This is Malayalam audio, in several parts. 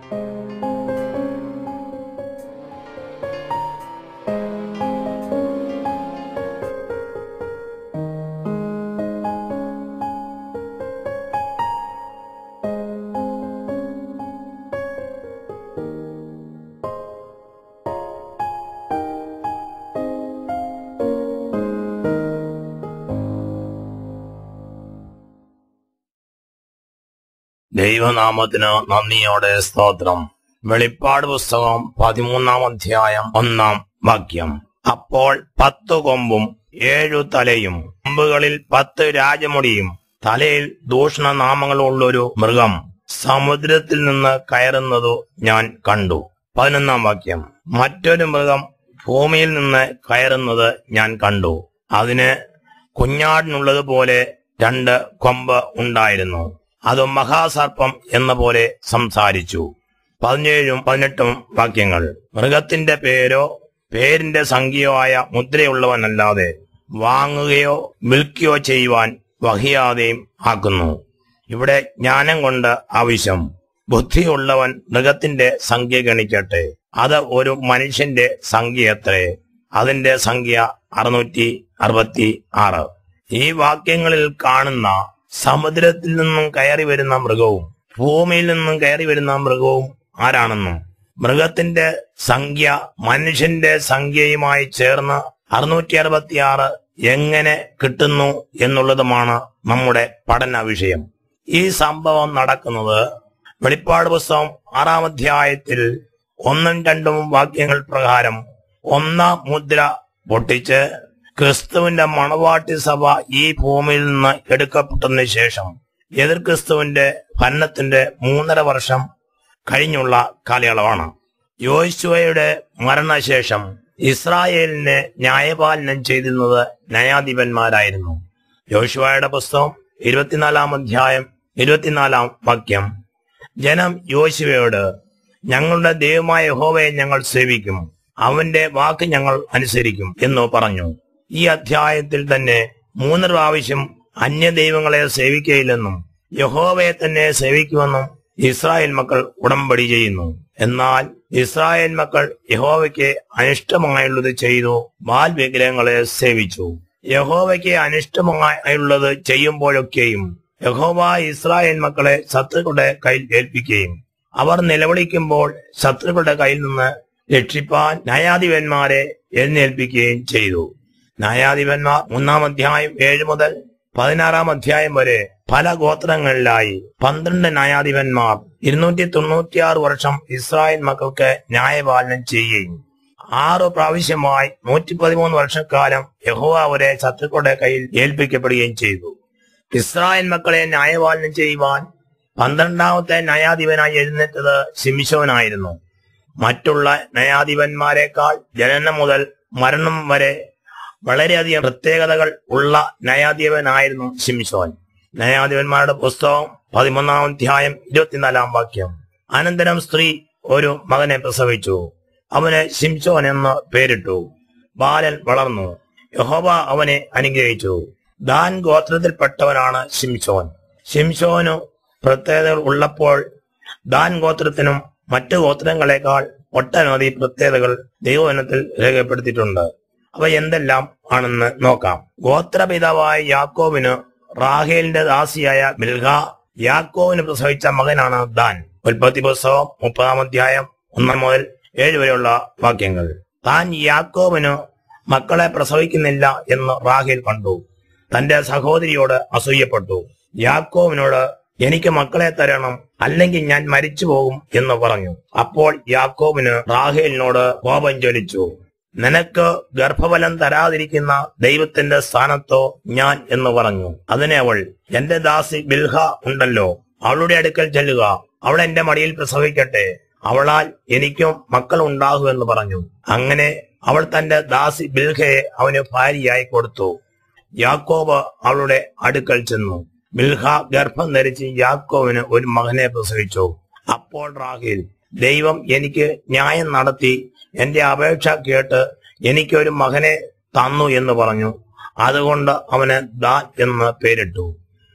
ദൈവനാമത്തിന് നന്ദിയോടെ സ്തോത്രം വെളിപ്പാട് പുസ്തകം പതിമൂന്നാം അധ്യായം ഒന്നാം വാക്യം അപ്പോൾ പത്തു കൊമ്പും ഏഴു തലയും കൊമ്പുകളിൽ പത്ത് രാജമുടിയും തലയിൽ ദൂഷണനാമങ്ങളുള്ളൊരു മൃഗം സമുദ്രത്തിൽ നിന്ന് കയറുന്നതു ഞാൻ കണ്ടു പതിനൊന്നാം വാക്യം മറ്റൊരു മൃഗം ഭൂമിയിൽ നിന്ന് കയറുന്നത് ഞാൻ കണ്ടു അതിന് കുഞ്ഞാടിനുള്ളതുപോലെ രണ്ട് കൊമ്പ് ഉണ്ടായിരുന്നു അത് മഹാസർപ്പം എന്ന പോലെ സംസാരിച്ചു പതിനേഴും പതിനെട്ടും വാക്യങ്ങൾ മൃഗത്തിന്റെ പേരോ പേരിന്റെ സംഖ്യയോ ആയ മുദ്രയുള്ളവനല്ലാതെ വാങ്ങുകയോ വിൽക്കുകയോ ചെയ്യുവാൻ വഹിയാതെയും ആക്കുന്നു ഇവിടെ ജ്ഞാനം കൊണ്ട് ആവശ്യം ബുദ്ധിയുള്ളവൻ മൃഗത്തിന്റെ സംഖ്യ ഗണിക്കട്ടെ അത് ഒരു മനുഷ്യന്റെ സംഖ്യ എത്രേ അതിന്റെ സംഖ്യ അറുന്നൂറ്റി അറുപത്തി ആറ് ഈ വാക്യങ്ങളിൽ കാണുന്ന സമുദ്രത്തിൽ നിന്നും കയറി വരുന്ന മൃഗവും ഭൂമിയിൽ നിന്നും കയറി വരുന്ന മൃഗവും ആരാണെന്നും മൃഗത്തിന്റെ സംഖ്യ മനുഷ്യന്റെ സംഖ്യയുമായി ചേർന്ന് അറുന്നൂറ്റി അറുപത്തിയാറ് എങ്ങനെ കിട്ടുന്നു എന്നുള്ളതുമാണ് നമ്മുടെ പഠന വിഷയം ഈ സംഭവം നടക്കുന്നത് വെളിപ്പാട് പുസ്തകം ആറാം അധ്യായത്തിൽ ഒന്നും രണ്ടും വാക്യങ്ങൾ പ്രകാരം ഒന്നാം മുദ്ര പൊട്ടിച്ച് ക്രിസ്തുവിന്റെ മണവാട്ടി സഭ ഈ ഭൂമിയിൽ നിന്ന് എടുക്കപ്പെട്ടതിന് ശേഷം എതിർ ക്രിസ്തുവിന്റെ ഭരണത്തിന്റെ മൂന്നര വർഷം കഴിഞ്ഞുള്ള കാലയളവാണ് യോശുവയുടെ മരണശേഷം ഇസ്രായേലിനെ ന്യായപാലനം ചെയ്തിരുന്നത് ന്യായാധിപന്മാരായിരുന്നു യോശുവയുടെ പുസ്തകം ഇരുപത്തിനാലാം അധ്യായം ഇരുപത്തിനാലാം വാക്യം ജനം യോശുവയോട് ഞങ്ങളുടെ ദൈവമായ യഹോവയെ ഞങ്ങൾ സേവിക്കും അവന്റെ വാക്ക് ഞങ്ങൾ അനുസരിക്കും എന്ന് പറഞ്ഞു ഈ അധ്യായത്തിൽ തന്നെ മൂന്ന് പ്രാവശ്യം അന്യദൈവങ്ങളെ സേവിക്കയില്ലെന്നും യഹോവയെ തന്നെ സേവിക്കുമെന്നും ഇസ്രായേൽ മക്കൾ ഉടമ്പടി ചെയ്യുന്നു എന്നാൽ ഇസ്രായേൽ മക്കൾ യഹോവയ്ക്ക് അനിഷ്ടമായുള്ളത് ചെയ്തു ബാൽ വിഗ്രഹങ്ങളെ സേവിച്ചു യഹോവയ്ക്ക് അനിഷ്ടമായുള്ളത് ചെയ്യുമ്പോഴൊക്കെയും യഹോവ ഇസ്രായേൽ മക്കളെ ശത്രുക്കളുടെ കയ്യിൽ ഏൽപ്പിക്കുകയും അവർ നിലവിളിക്കുമ്പോൾ ശത്രുക്കളുടെ കയ്യിൽ നിന്ന് രക്ഷിപ്പാൻ ന്യായാധിപന്മാരെ എഴുന്നേൽപ്പിക്കുകയും ചെയ്തു ന്യായാധിപന്മാർ മൂന്നാം അധ്യായം ഏഴ് മുതൽ പതിനാറാം അധ്യായം വരെ പല ഗോത്രങ്ങളിലായി പന്ത്രണ്ട് ന്യായാധിപന്മാർ ഇരുന്നൂറ്റി തൊണ്ണൂറ്റിയാറ് വർഷം ഇസ്രായേൽ മക്കൾക്ക് ന്യായപാലനം ചെയ്യുകയും ആറു പ്രാവശ്യമായി നൂറ്റി പതിമൂന്ന് വർഷക്കാലം യഹോവ അവരെ ശത്രുക്കളുടെ കയ്യിൽ ഏൽപ്പിക്കപ്പെടുകയും ചെയ്തു ഇസ്രായേൽ മക്കളെ ന്യായപാലനം ചെയ്യുവാൻ പന്ത്രണ്ടാമത്തെ ന്യായാധിപനായി എഴുന്നേറ്റത് ശിംശോനായിരുന്നു മറ്റുള്ള ന്യായാധിപന്മാരെക്കാൾ ജനനം മുതൽ മരണം വരെ വളരെയധികം പ്രത്യേകതകൾ ഉള്ള ന്യായാധിപനായിരുന്നു ശിംശോൻ ന്യായാധിപന്മാരുടെ പുസ്തകം പതിമൂന്നാം അധ്യായം ഇരുപത്തിനാലാം വാക്യം അനന്തരം സ്ത്രീ ഒരു മകനെ പ്രസവിച്ചു അവന് ശിംശോൻ എന്ന് പേരിട്ടു ബാലൻ വളർന്നു യഹോവ അവനെ അനുഗ്രഹിച്ചു ദാൻ ഗോത്രത്തിൽപ്പെട്ടവനാണ് ശിംശോൻ ശിംശോനു പ്രത്യേകതകൾ ഉള്ളപ്പോൾ ദാൻ ഗോത്രത്തിനും മറ്റു ഗോത്രങ്ങളെക്കാൾ ഒട്ടനവധി പ്രത്യേകതകൾ ദൈവവനത്തിൽ രേഖപ്പെടുത്തിയിട്ടുണ്ട് അവ എന്തെല്ലാം ആണെന്ന് നോക്കാം ഗോത്രപിതാവായ യാക്കോവിന് റാഹേലിന്റെ ദാസിയായ മിൽഹ യാക്കോവിന് പ്രസവിച്ച മകനാണ് ദാൻ ഉൽപ്പത്തി പുസ്തകം മുപ്പതാം അധ്യായം ഒന്നാം മുതൽ ഏഴ് വരെയുള്ള വാക്യങ്ങൾ താൻ യാക്കോവിന് മക്കളെ പ്രസവിക്കുന്നില്ല എന്ന് റാഹേൽ കണ്ടു തന്റെ സഹോദരിയോട് അസൂയപ്പെട്ടു യാക്കോവിനോട് എനിക്ക് മക്കളെ തരണം അല്ലെങ്കിൽ ഞാൻ മരിച്ചു പോകും എന്ന് പറഞ്ഞു അപ്പോൾ യാക്കോബിന് റാഹേലിനോട് കോപം ജ്വലിച്ചു നിനക്ക് ഗർഭഫലം തരാതിരിക്കുന്ന ദൈവത്തിന്റെ സ്ഥാനത്തോ ഞാൻ എന്ന് പറഞ്ഞു അതിനെ അവൾ എന്റെ ദാസി ബിൽഹ ഉണ്ടല്ലോ അവളുടെ അടുക്കൽ ചെല്ലുക അവൾ എന്റെ മടിയിൽ പ്രസവിക്കട്ടെ അവളാൽ എനിക്കും മക്കൾ ഉണ്ടാകുമെന്ന് പറഞ്ഞു അങ്ങനെ അവൾ തന്റെ ദാസി ബിൽഹയെ അവന് ഭാര്യയായി കൊടുത്തു യാക്കോബ് അവളുടെ അടുക്കൽ ചെന്നു ബിൽഹ ഗർഭം ധരിച്ച് യാക്കോവിന് ഒരു മകനെ പ്രസവിച്ചു അപ്പോൾ റാഹിൽ ദൈവം എനിക്ക് ന്യായം നടത്തി എന്റെ അപേക്ഷ കേട്ട് എനിക്കൊരു മകനെ തന്നു എന്ന് പറഞ്ഞു അതുകൊണ്ട് അവന് ദാൻ എന്ന് പേരിട്ടു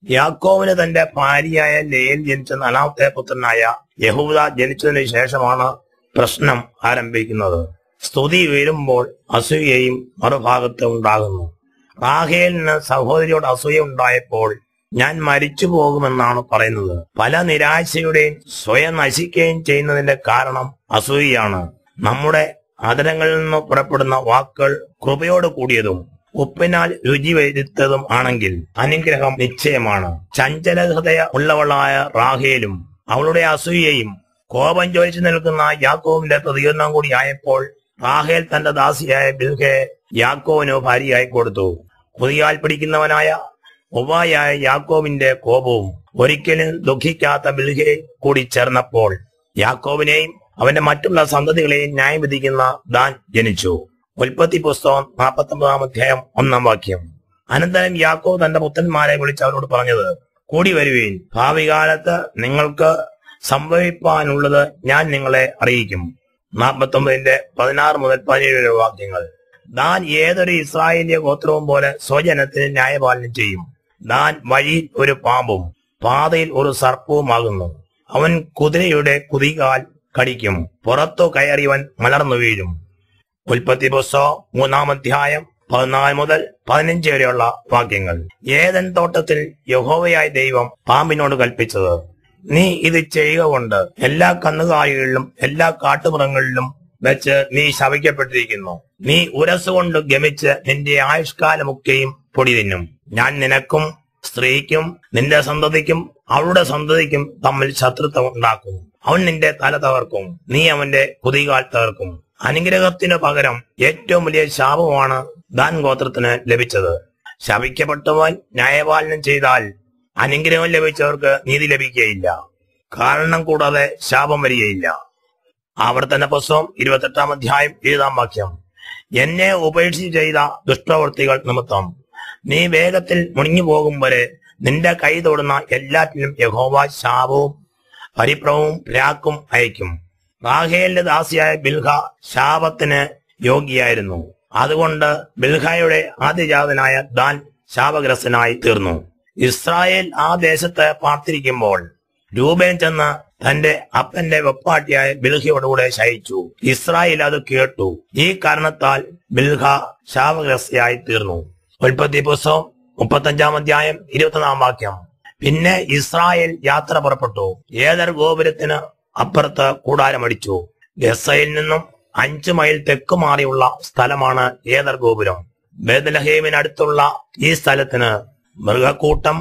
യാക്കോവിന് തന്റെ ഭാര്യയായ ലേയിൽ ജനിച്ച നാലാമത്തെ പുത്രനായ യഹൂദ ജനിച്ചതിന് ശേഷമാണ് പ്രശ്നം ആരംഭിക്കുന്നത് സ്തുതി ഉയരുമ്പോൾ അസൂയയും മറുഭാഗത്ത് ഉണ്ടാകുന്നു റാഹേലിന് സഹോദരിയോട് അസൂയ ഉണ്ടായപ്പോൾ ഞാൻ മരിച്ചു പോകുമെന്നാണ് പറയുന്നത് പല നിരാശയുടെയും സ്വയം നശിക്കുകയും ചെയ്യുന്നതിന്റെ കാരണം അസൂയയാണ് നമ്മുടെ അതരങ്ങളിൽ നിന്ന് പുറപ്പെടുന്ന വാക്കുകൾ കൃപയോട് കൂടിയതും ഉപ്പിനാൽ രുചി വരുത്തതും ആണെങ്കിൽ അനുഗ്രഹം നിശ്ചയമാണ് ചഞ്ചല ഹൃദയ ഉള്ളവളായ റാഹേലും അവളുടെ അസൂയയും കോപം ചോദിച്ചു നിൽക്കുന്ന യാക്കോവിന്റെ പ്രതികരണം കൂടി ആയപ്പോൾ റാഹേൽ തന്റെ ദാസിയായ ബിൽഹെ യാക്കോവിന് ഭാര്യയായി കൊടുത്തു കുതിയാൽ പിടിക്കുന്നവനായ ഉപായായ യാക്കോവിന്റെ കോപവും ഒരിക്കലും ദുഃഖിക്കാത്ത ബിൽഹെ കൂടി ചേർന്നപ്പോൾ യാക്കോവിനെയും അവന്റെ മറ്റുള്ള സന്തതികളെയും ന്യായം വിധിക്കുന്ന ദാൻ ജനിച്ചു ഉൽപ്പത്തി പുസ്തകം നാൽപ്പത്തൊമ്പതാം അധ്യായം ഒന്നാം വാക്യം അനന്തരം യാക്കോ തന്റെ പുത്രന്മാരെ വിളിച്ച് അവരോട് പറഞ്ഞത് കൂടി വരുവീൻ ഭാവി കാലത്ത് നിങ്ങൾക്ക് സംഭവിപ്പാനുള്ളത് ഞാൻ നിങ്ങളെ അറിയിക്കും നാൽപ്പത്തൊമ്പതിന്റെ പതിനാറ് മുതൽ പതിനേഴ് വരെ വാക്യങ്ങൾ ദാൻ ഏതൊരു ഇസ്രായേലിയ ഗോത്രവും പോലെ സ്വജനത്തിന് ന്യായപാലനം ചെയ്യും ദാൻ വഴിയിൽ ഒരു പാമ്പും പാതയിൽ ഒരു സർപ്പവുമാകുന്നു അവൻ കുതിരയുടെ കുതികാൽ കടിക്കും പുറത്തു കയറിയവൻ മലർന്നു വീഴും ഉൽപ്പത്തി പുസ്തകം മൂന്നാം അധ്യായം പതിനാല് മുതൽ പതിനഞ്ച് വരെയുള്ള വാക്യങ്ങൾ ഏതൻ തോട്ടത്തിൽ യഹോവയായ ദൈവം പാമ്പിനോട് കൽപ്പിച്ചത് നീ ഇത് ചെയ്യുക കൊണ്ട് എല്ലാ കന്നുകാലികളിലും എല്ലാ കാട്ടുമൃഗങ്ങളിലും വെച്ച് നീ ശവിക്കപ്പെട്ടിരിക്കുന്നു നീ ഉരസുകൊണ്ട് ഗമിച്ച് നിന്റെ ആയുഷ്കാലമൊക്കെയും പൊടി തിന്നും ഞാൻ നിനക്കും സ്ത്രീക്കും നിന്റെ സന്തതിക്കും അവളുടെ സന്തതിക്കും തമ്മിൽ ശത്രുത്വം ഉണ്ടാക്കും അവൻ നിന്റെ തല തകർക്കും നീ അവന്റെ കുതികാൽ തകർക്കും അനുഗ്രഹത്തിനു പകരം ഏറ്റവും വലിയ ശാപമാണ് ദാൻ ഗോത്രത്തിന് ലഭിച്ചത് ശപിക്കപ്പെട്ടവൻ ന്യായപാലനം ചെയ്താൽ അനുഗ്രഹം ലഭിച്ചവർക്ക് നീതി ലഭിക്കുകയില്ല കാരണം കൂടാതെ ശാപം വരികയില്ല ആവർത്തന പുസ്തകം ഇരുപത്തെട്ടാം അധ്യായം എഴുതാം വാക്യം എന്നെ ഉപേക്ഷിച്ച് ചെയ്ത ദുഷ്ടവൃത്തികൾ നിമിത്തം നീ വേഗത്തിൽ മുണിഞ്ഞു പോകും വരെ നിന്റെ കൈ തൊടുന്ന എല്ലാറ്റിനും യഹോവ ശാപവും പരിഭ്രമവും പ്രാക്കും അയക്കും റാഹേലിന്റെ ദാസിയായ ബിൽഹ ശാപത്തിന് യോഗ്യയായിരുന്നു അതുകൊണ്ട് ബിൽഹയുടെ ആദ്യജാതനായ ദാൻ ശാപഗ്രസ്തനായി തീർന്നു ഇസ്രായേൽ ആ ദേശത്ത് പാർത്തിരിക്കുമ്പോൾ രൂപേൻ ചെന്ന് തന്റെ അപ്പന്റെ വെപ്പാട്ടിയായ ബിൽഹയോടുകൂടെ ശയിച്ചു ഇസ്രായേൽ അത് കേട്ടു ഈ കാരണത്താൽ ബിൽഹ ശാപഗ്രസ്തയായി തീർന്നു ഉൽപ്പത്തി പുസ്തകം മുപ്പത്തഞ്ചാം അധ്യായം ഇരുപത്തൊന്നാം വാക്യം പിന്നെ ഇസ്രായേൽ യാത്ര പുറപ്പെട്ടു ഏതർ ഗോപുരത്തിന് അപ്പുറത്ത് കൂടാരമടിച്ചു ഗസയിൽ നിന്നും അഞ്ചു മൈൽ തെക്ക് മാറിയുള്ള സ്ഥലമാണ് ഏതർ ഗോപുരം ബേദലഹേമിനടുത്തുള്ള ഈ സ്ഥലത്തിന് മൃഗക്കൂട്ടം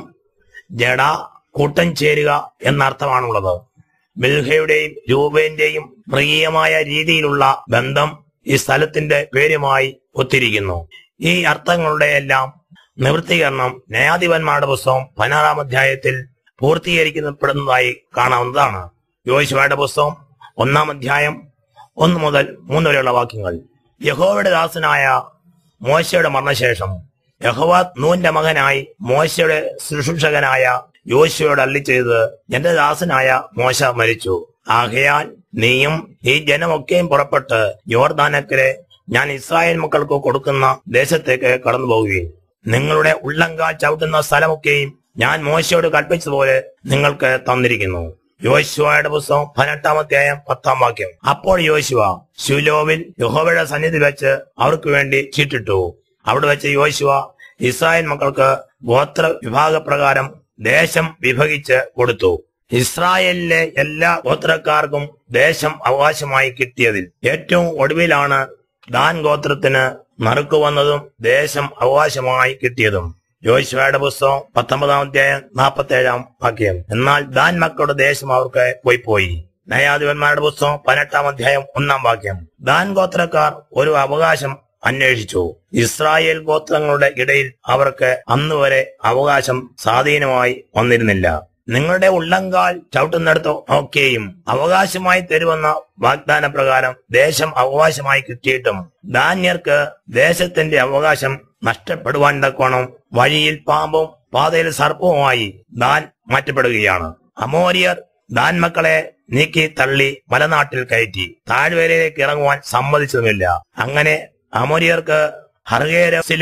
ജഡ കൂട്ടം ചേരുക എന്നർത്ഥമാണുള്ളത് ബിൽഹയുടെയും രൂപേന്റെയും മൃഗീയമായ രീതിയിലുള്ള ബന്ധം ഈ സ്ഥലത്തിന്റെ പേരുമായി ഒത്തിരിക്കുന്നു ഈ അർത്ഥങ്ങളുടെ എല്ലാം നിവൃത്തീകരണം ന്യായാധിപന്മാരുടെ പുസ്തകം പതിനാറാം അധ്യായത്തിൽ പൂർത്തീകരിക്കപ്പെടുന്നതായി കാണാവുന്നതാണ് യോശുവയുടെ പുസ്തകം ഒന്നാം അധ്യായം ഒന്ന് മുതൽ മൂന്ന് വരെയുള്ള വാക്യങ്ങൾ യഹോവയുടെ ദാസനായ മോശയുടെ മരണശേഷം യഹോവ നൂന്റെ മകനായി മോശയുടെ ശുശ്രൂഷകനായ യോശുവയോട് അല്ലി ചെയ്ത് എന്റെ ദാസനായ മോശ മരിച്ചു ആകയാൽ നീയും ഈ ജനമൊക്കെയും പുറപ്പെട്ട് യോർദാനക്കരെ ഞാൻ ഇസ്രായേൽ മക്കൾക്ക് കൊടുക്കുന്ന ദേശത്തേക്ക് കടന്നു പോവുകയും നിങ്ങളുടെ ഉള്ളങ്കാൽ ചവിട്ടുന്ന സ്ഥലമൊക്കെയും ഞാൻ മോശയോട് കൽപ്പിച്ചതുപോലെ നിങ്ങൾക്ക് തന്നിരിക്കുന്നു യോശുവയുടെ പുസ്തകം പതിനെട്ടാം അധ്യായം പത്താം വാക്യം അപ്പോൾ യോശുവ ശുലോവിൽ യഹോവയുടെ സന്നിധി വെച്ച് അവർക്ക് വേണ്ടി ചീട്ടിട്ടു അവിടെ വെച്ച് യോശുവ ഇസ്രായേൽ മക്കൾക്ക് ഗോത്ര വിഭാഗപ്രകാരം ദേശം വിഭജിച്ച് കൊടുത്തു ഇസ്രായേലിലെ എല്ലാ ഗോത്രക്കാർക്കും ദേശം അവകാശമായി കിട്ടിയതിൽ ഏറ്റവും ഒടുവിലാണ് ദാൻ ഗോത്രത്തിന് നറുക്കു വന്നതും ദേശം അവകാശമായി കിട്ടിയതും യോശുവയുടെ പുസ്തകം പത്തൊമ്പതാം അധ്യായം നാൽപ്പത്തി ഏഴാം വാക്യം എന്നാൽ ദാൻ മക്കളുടെ ദേശം അവർക്ക് പോയി പോയി നയാധിപന്മാരുടെ പുസ്തകം പതിനെട്ടാം അധ്യായം ഒന്നാം വാക്യം ദാൻ ഗോത്രക്കാർ ഒരു അവകാശം അന്വേഷിച്ചു ഇസ്രായേൽ ഗോത്രങ്ങളുടെ ഇടയിൽ അവർക്ക് അന്ന് വരെ അവകാശം സ്വാധീനമായി വന്നിരുന്നില്ല നിങ്ങളുടെ ഉള്ളങ്കാൽ ചവിട്ടുന്നിടത്ത് ഒക്കെയും അവകാശമായി തരുമെന്ന വാഗ്ദാന പ്രകാരം ദേശം അവകാശമായി കിട്ടിയിട്ടും ധാന്യർക്ക് ദേശത്തിന്റെ അവകാശം നഷ്ടപ്പെടുവാൻ തക്കോണം വഴിയിൽ പാമ്പും പാതയിൽ സർപ്പവുമായി ദാൻ മാറ്റപ്പെടുകയാണ് അമോരിയർ ദാൻ മക്കളെ നീക്കി തള്ളി മലനാട്ടിൽ കയറ്റി താഴ്വരയിലേക്ക് ഇറങ്ങുവാൻ സമ്മതിച്ചതുമില്ല അങ്ങനെ അമോരിയർക്ക് ഹർഗേരസിലും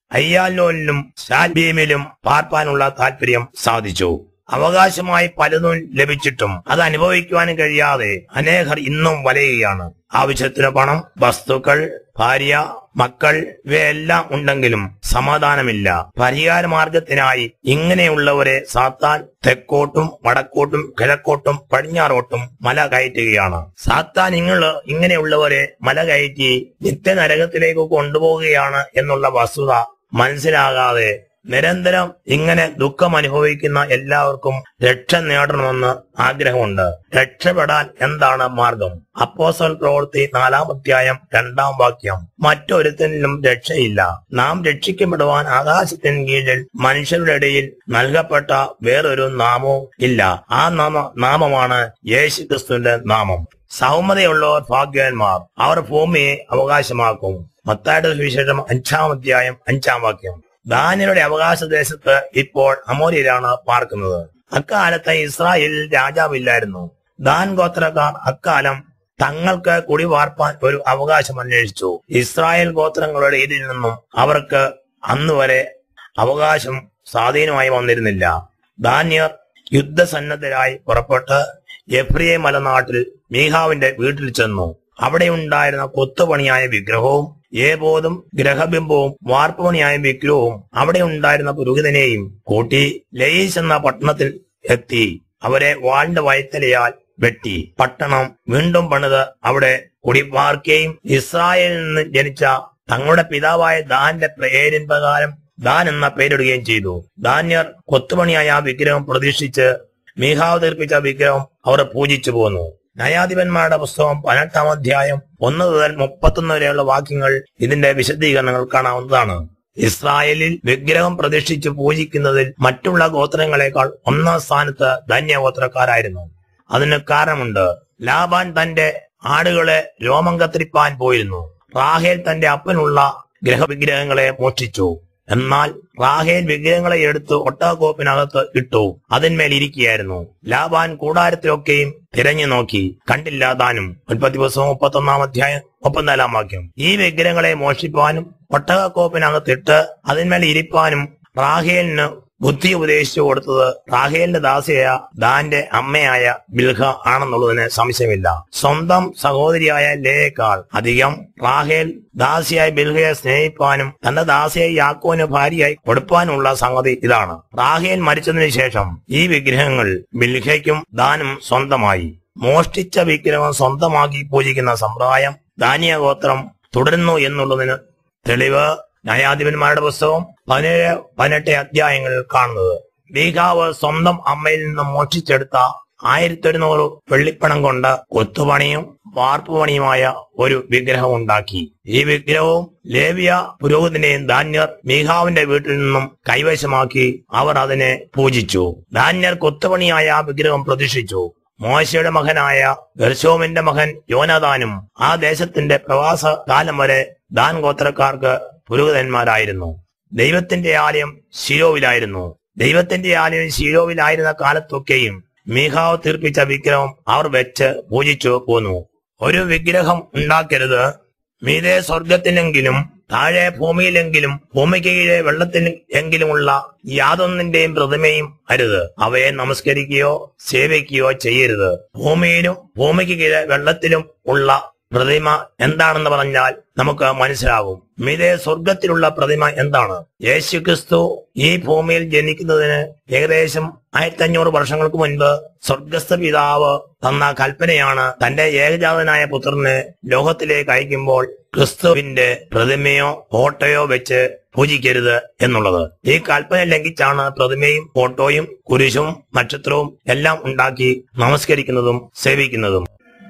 അയ്യാലോനിലും ശാൽബീമിലും പാർപ്പാനുള്ള താല്പര്യം സാധിച്ചു അവകാശമായി പലതും ലഭിച്ചിട്ടും അത് അനുഭവിക്കുവാനും കഴിയാതെ അനേകർ ഇന്നും വലയുകയാണ് ആവശ്യത്തിന് പണം വസ്തുക്കൾ ഭാര്യ മക്കൾ ഇവയെല്ലാം ഉണ്ടെങ്കിലും സമാധാനമില്ല പരിഹാര മാർഗത്തിനായി ഇങ്ങനെയുള്ളവരെ സാത്താൻ തെക്കോട്ടും വടക്കോട്ടും കിഴക്കോട്ടും പടിഞ്ഞാറോട്ടും മല കയറ്റുകയാണ് സാത്താൻ ഇങ്ങള് ഇങ്ങനെയുള്ളവരെ മല കയറ്റി നിത്യനരകത്തിലേക്ക് കൊണ്ടുപോവുകയാണ് എന്നുള്ള വസ്തുത മനസ്സിലാകാതെ നിരന്തരം ഇങ്ങനെ ദുഃഖം അനുഭവിക്കുന്ന എല്ലാവർക്കും രക്ഷ നേടണമെന്ന് ആഗ്രഹമുണ്ട് രക്ഷപ്പെടാൻ എന്താണ് മാർഗം അപ്പോസൽ പ്രവൃത്തി നാലാം അധ്യായം രണ്ടാം വാക്യം മറ്റൊരുത്തനിലും രക്ഷയില്ല നാം രക്ഷിക്കപ്പെടുവാൻ ആകാശത്തിന് കീഴിൽ മനുഷ്യരുടെ ഇടയിൽ നൽകപ്പെട്ട വേറൊരു നാമവും ഇല്ല ആ നാമ നാമമാണ് യേശു ക്രിസ്തുവിന്റെ നാമം സൗമ്യതയുള്ളവർ ഭാഗ്യവാന്മാർ അവർ ഭൂമിയെ അവകാശമാക്കും മത്തായുടെ സുവിശേഷം അഞ്ചാം അധ്യായം അഞ്ചാം വാക്യം ദാനിയുടെ അവകാശ ദേശത്ത് ഇപ്പോൾ അമോര്യയിലാണ് പാർക്കുന്നത് അക്കാലത്ത് ഇസ്രായേലിൽ രാജാവില്ലായിരുന്നു ദാൻ ഗോത്രക്കാർ അക്കാലം തങ്ങൾക്ക് കുടിവാർപ്പാൻ ഒരു അവകാശം അന്വേഷിച്ചു ഇസ്രായേൽ ഗോത്രങ്ങളുടെ ഇതിൽ നിന്നും അവർക്ക് അന്ന് വരെ അവകാശം സ്വാധീനമായി വന്നിരുന്നില്ല ദാന്യർ യുദ്ധസന്നദ്ധരായി പുറപ്പെട്ട് എഫ്രിയെ മലനാട്ടിൽ മീഹാവിന്റെ വീട്ടിൽ ചെന്നു അവിടെ ഉണ്ടായിരുന്ന കൊത്തുപണിയായ വിഗ്രഹവും ഏബോധും ഗ്രഹബിംബവും വാർപ്പുപണിയായ വിഗ്രഹവും അവിടെ ഉണ്ടായിരുന്ന പുരോഹിതനെയും കൂട്ടി ലയീസ് എന്ന പട്ടണത്തിൽ എത്തി അവരെ വാളിന്റെ വയത്തലയാൽ വെട്ടി പട്ടണം വീണ്ടും പണിത് അവിടെ കുടിപാർക്കുകയും ഇസ്രായേലിൽ നിന്ന് ജനിച്ച തങ്ങളുടെ പിതാവായ ദാന്റെ പേരിൻ പ്രകാരം ദാൻ എന്ന പേരിടുകയും ചെയ്തു ദാന്യർ കൊത്തുപണിയായ ആ വിഗ്രഹം പ്രതീക്ഷിച്ച് മീഹാവ് തീർപ്പിച്ച വിഗ്രഹം അവർ പൂജിച്ചു പോന്നു ന്യായാധിപന്മാരുടെ പുസ്തകം പതിനെട്ടാം അധ്യായം ഒന്ന് മുതൽ മുപ്പത്തൊന്ന് വരെയുള്ള വാക്യങ്ങൾ ഇതിന്റെ വിശദീകരണങ്ങൾ കാണാവുന്നതാണ് ഇസ്രായേലിൽ വിഗ്രഹം പ്രതിഷ്ഠിച്ച് പൂജിക്കുന്നതിൽ മറ്റുള്ള ഗോത്രങ്ങളെക്കാൾ ഒന്നാം സ്ഥാനത്ത് ധന്യഗോത്രക്കാരായിരുന്നു അതിന് കാരണമുണ്ട് ലാബാൻ തന്റെ ആടുകളെ രോമം കത്തിരിപ്പാൻ പോയിരുന്നു റാഹേൽ തന്റെ അപ്പനുള്ള ഗ്രഹവിഗ്രഹങ്ങളെ മോഷ്ടിച്ചു എന്നാൽ റാഹേൽ വിഗ്രഹങ്ങളെ എടുത്ത് ഒട്ടാകോപ്പിനകത്ത് ഇട്ടു അതിന്മേൽ ഇരിക്കുകയായിരുന്നു ലാബാൻ കൂടാരത്തിലൊക്കെയും തിരഞ്ഞു നോക്കി കണ്ടില്ല താനും ഉൽപ്പത്തി പുസ്തകം മുപ്പത്തൊന്നാം അധ്യായം മുപ്പത്തിനാലാം വാക്യം ഈ വിഗ്രഹങ്ങളെ മോഷിപ്പാനും ഒട്ടകക്കോപ്പിനകത്തിട്ട് അതിന്മേൽ ഇരിപ്പാനും റാഹേലിന് ബുദ്ധി ഉപദേശിച്ചു കൊടുത്തത് റാഹേലിന്റെ ദാസിയായ ദാന്റെ അമ്മയായ ബിൽഹ ആണെന്നുള്ളതിന് സംശയമില്ല സ്വന്തം സഹോദരിയായ ലേയേക്കാൾ അധികം റാഹേൽ ദാസിയായ ബിൽഹയെ സ്നേഹിപ്പാനും തന്റെ ദാസിയായ യാക്കോന് ഭാര്യയായി കൊടുപ്പാനുള്ള സംഗതി ഇതാണ് റാഹേൽ മരിച്ചതിനു ശേഷം ഈ വിഗ്രഹങ്ങൾ ബിൽഹയ്ക്കും ദാനും സ്വന്തമായി മോഷ്ടിച്ച വിഗ്രഹം സ്വന്തമാക്കി പൂജിക്കുന്ന സമ്പ്രദായം ദാനിയ ഗോത്രം തുടരുന്നു എന്നുള്ളതിന് തെളിവ് ന്യായാധിപന്മാരുടെ പുസ്തകം പതിനേഴ് പതിനെട്ട് അധ്യായങ്ങളിൽ കാണുന്നത് മീഖാവ് സ്വന്തം അമ്മയിൽ നിന്ന് മോഷ്ടിച്ചെടുത്ത ആയിരത്തി ഒരുന്നൂറ് വെള്ളിപ്പണം കൊണ്ട് കൊത്തുപണിയും വാർപ്പുപണിയുമായ ഒരു വിഗ്രഹം ഉണ്ടാക്കി ഈ വിഗ്രഹവും ലേവിയ പുരോഹിതനെയും ധാന്യർ മീഹാവിന്റെ വീട്ടിൽ നിന്നും കൈവശമാക്കി അവർ അതിനെ പൂജിച്ചു ധാന്യർ കൊത്തുപണിയായ ആ വിഗ്രഹം പ്രതിഷ്ഠിച്ചു മോശയുടെ മകനായ ഗർശോമിന്റെ മകൻ യോനദാനും ആ ദേശത്തിന്റെ പ്രവാസ കാലം വരെ ദാൻ ഗോത്രക്കാർക്ക് പുരോഹിതന്മാരായിരുന്നു ദൈവത്തിന്റെ ആലയം ശിരോവിലായിരുന്നു ദൈവത്തിന്റെ ആലയം ശിരോവിലായിരുന്ന കാലത്തൊക്കെയും മീഹാവ് തീർപ്പിച്ച വിഗ്രഹം അവർ വെച്ച് പൂജിച്ചു പോന്നു ഒരു വിഗ്രഹം ഉണ്ടാക്കരുത് മീതെ സ്വർഗത്തിലെങ്കിലും താഴെ ഭൂമിയിലെങ്കിലും ഭൂമിക്ക് കീഴെ വെള്ളത്തിൽ എങ്കിലുമുള്ള യാതൊന്നിന്റെയും പ്രതിമയും അരുത് അവയെ നമസ്കരിക്കുകയോ സേവിക്കുകയോ ചെയ്യരുത് ഭൂമിയിലും ഭൂമിക്ക് കീഴെ വെള്ളത്തിലും ഉള്ള പ്രതിമ എന്താണെന്ന് പറഞ്ഞാൽ നമുക്ക് മനസ്സിലാകും മിതേ സ്വർഗത്തിലുള്ള പ്രതിമ എന്താണ് യേശു ക്രിസ്തു ഈ ഭൂമിയിൽ ജനിക്കുന്നതിന് ഏകദേശം ആയിരത്തി അഞ്ഞൂറ് വർഷങ്ങൾക്ക് മുൻപ് സ്വർഗസ്ഥ പിതാവ് തന്ന കൽപ്പനയാണ് തന്റെ ഏകജാതനായ പുത്രനെ ലോകത്തിലേക്ക് അയക്കുമ്പോൾ ക്രിസ്തുവിന്റെ പ്രതിമയോ ഫോട്ടോയോ വെച്ച് പൂജിക്കരുത് എന്നുള്ളത് ഈ കൽപ്പന ലംഘിച്ചാണ് പ്രതിമയും ഫോട്ടോയും കുരിശും നക്ഷത്രവും എല്ലാം ഉണ്ടാക്കി നമസ്കരിക്കുന്നതും സേവിക്കുന്നതും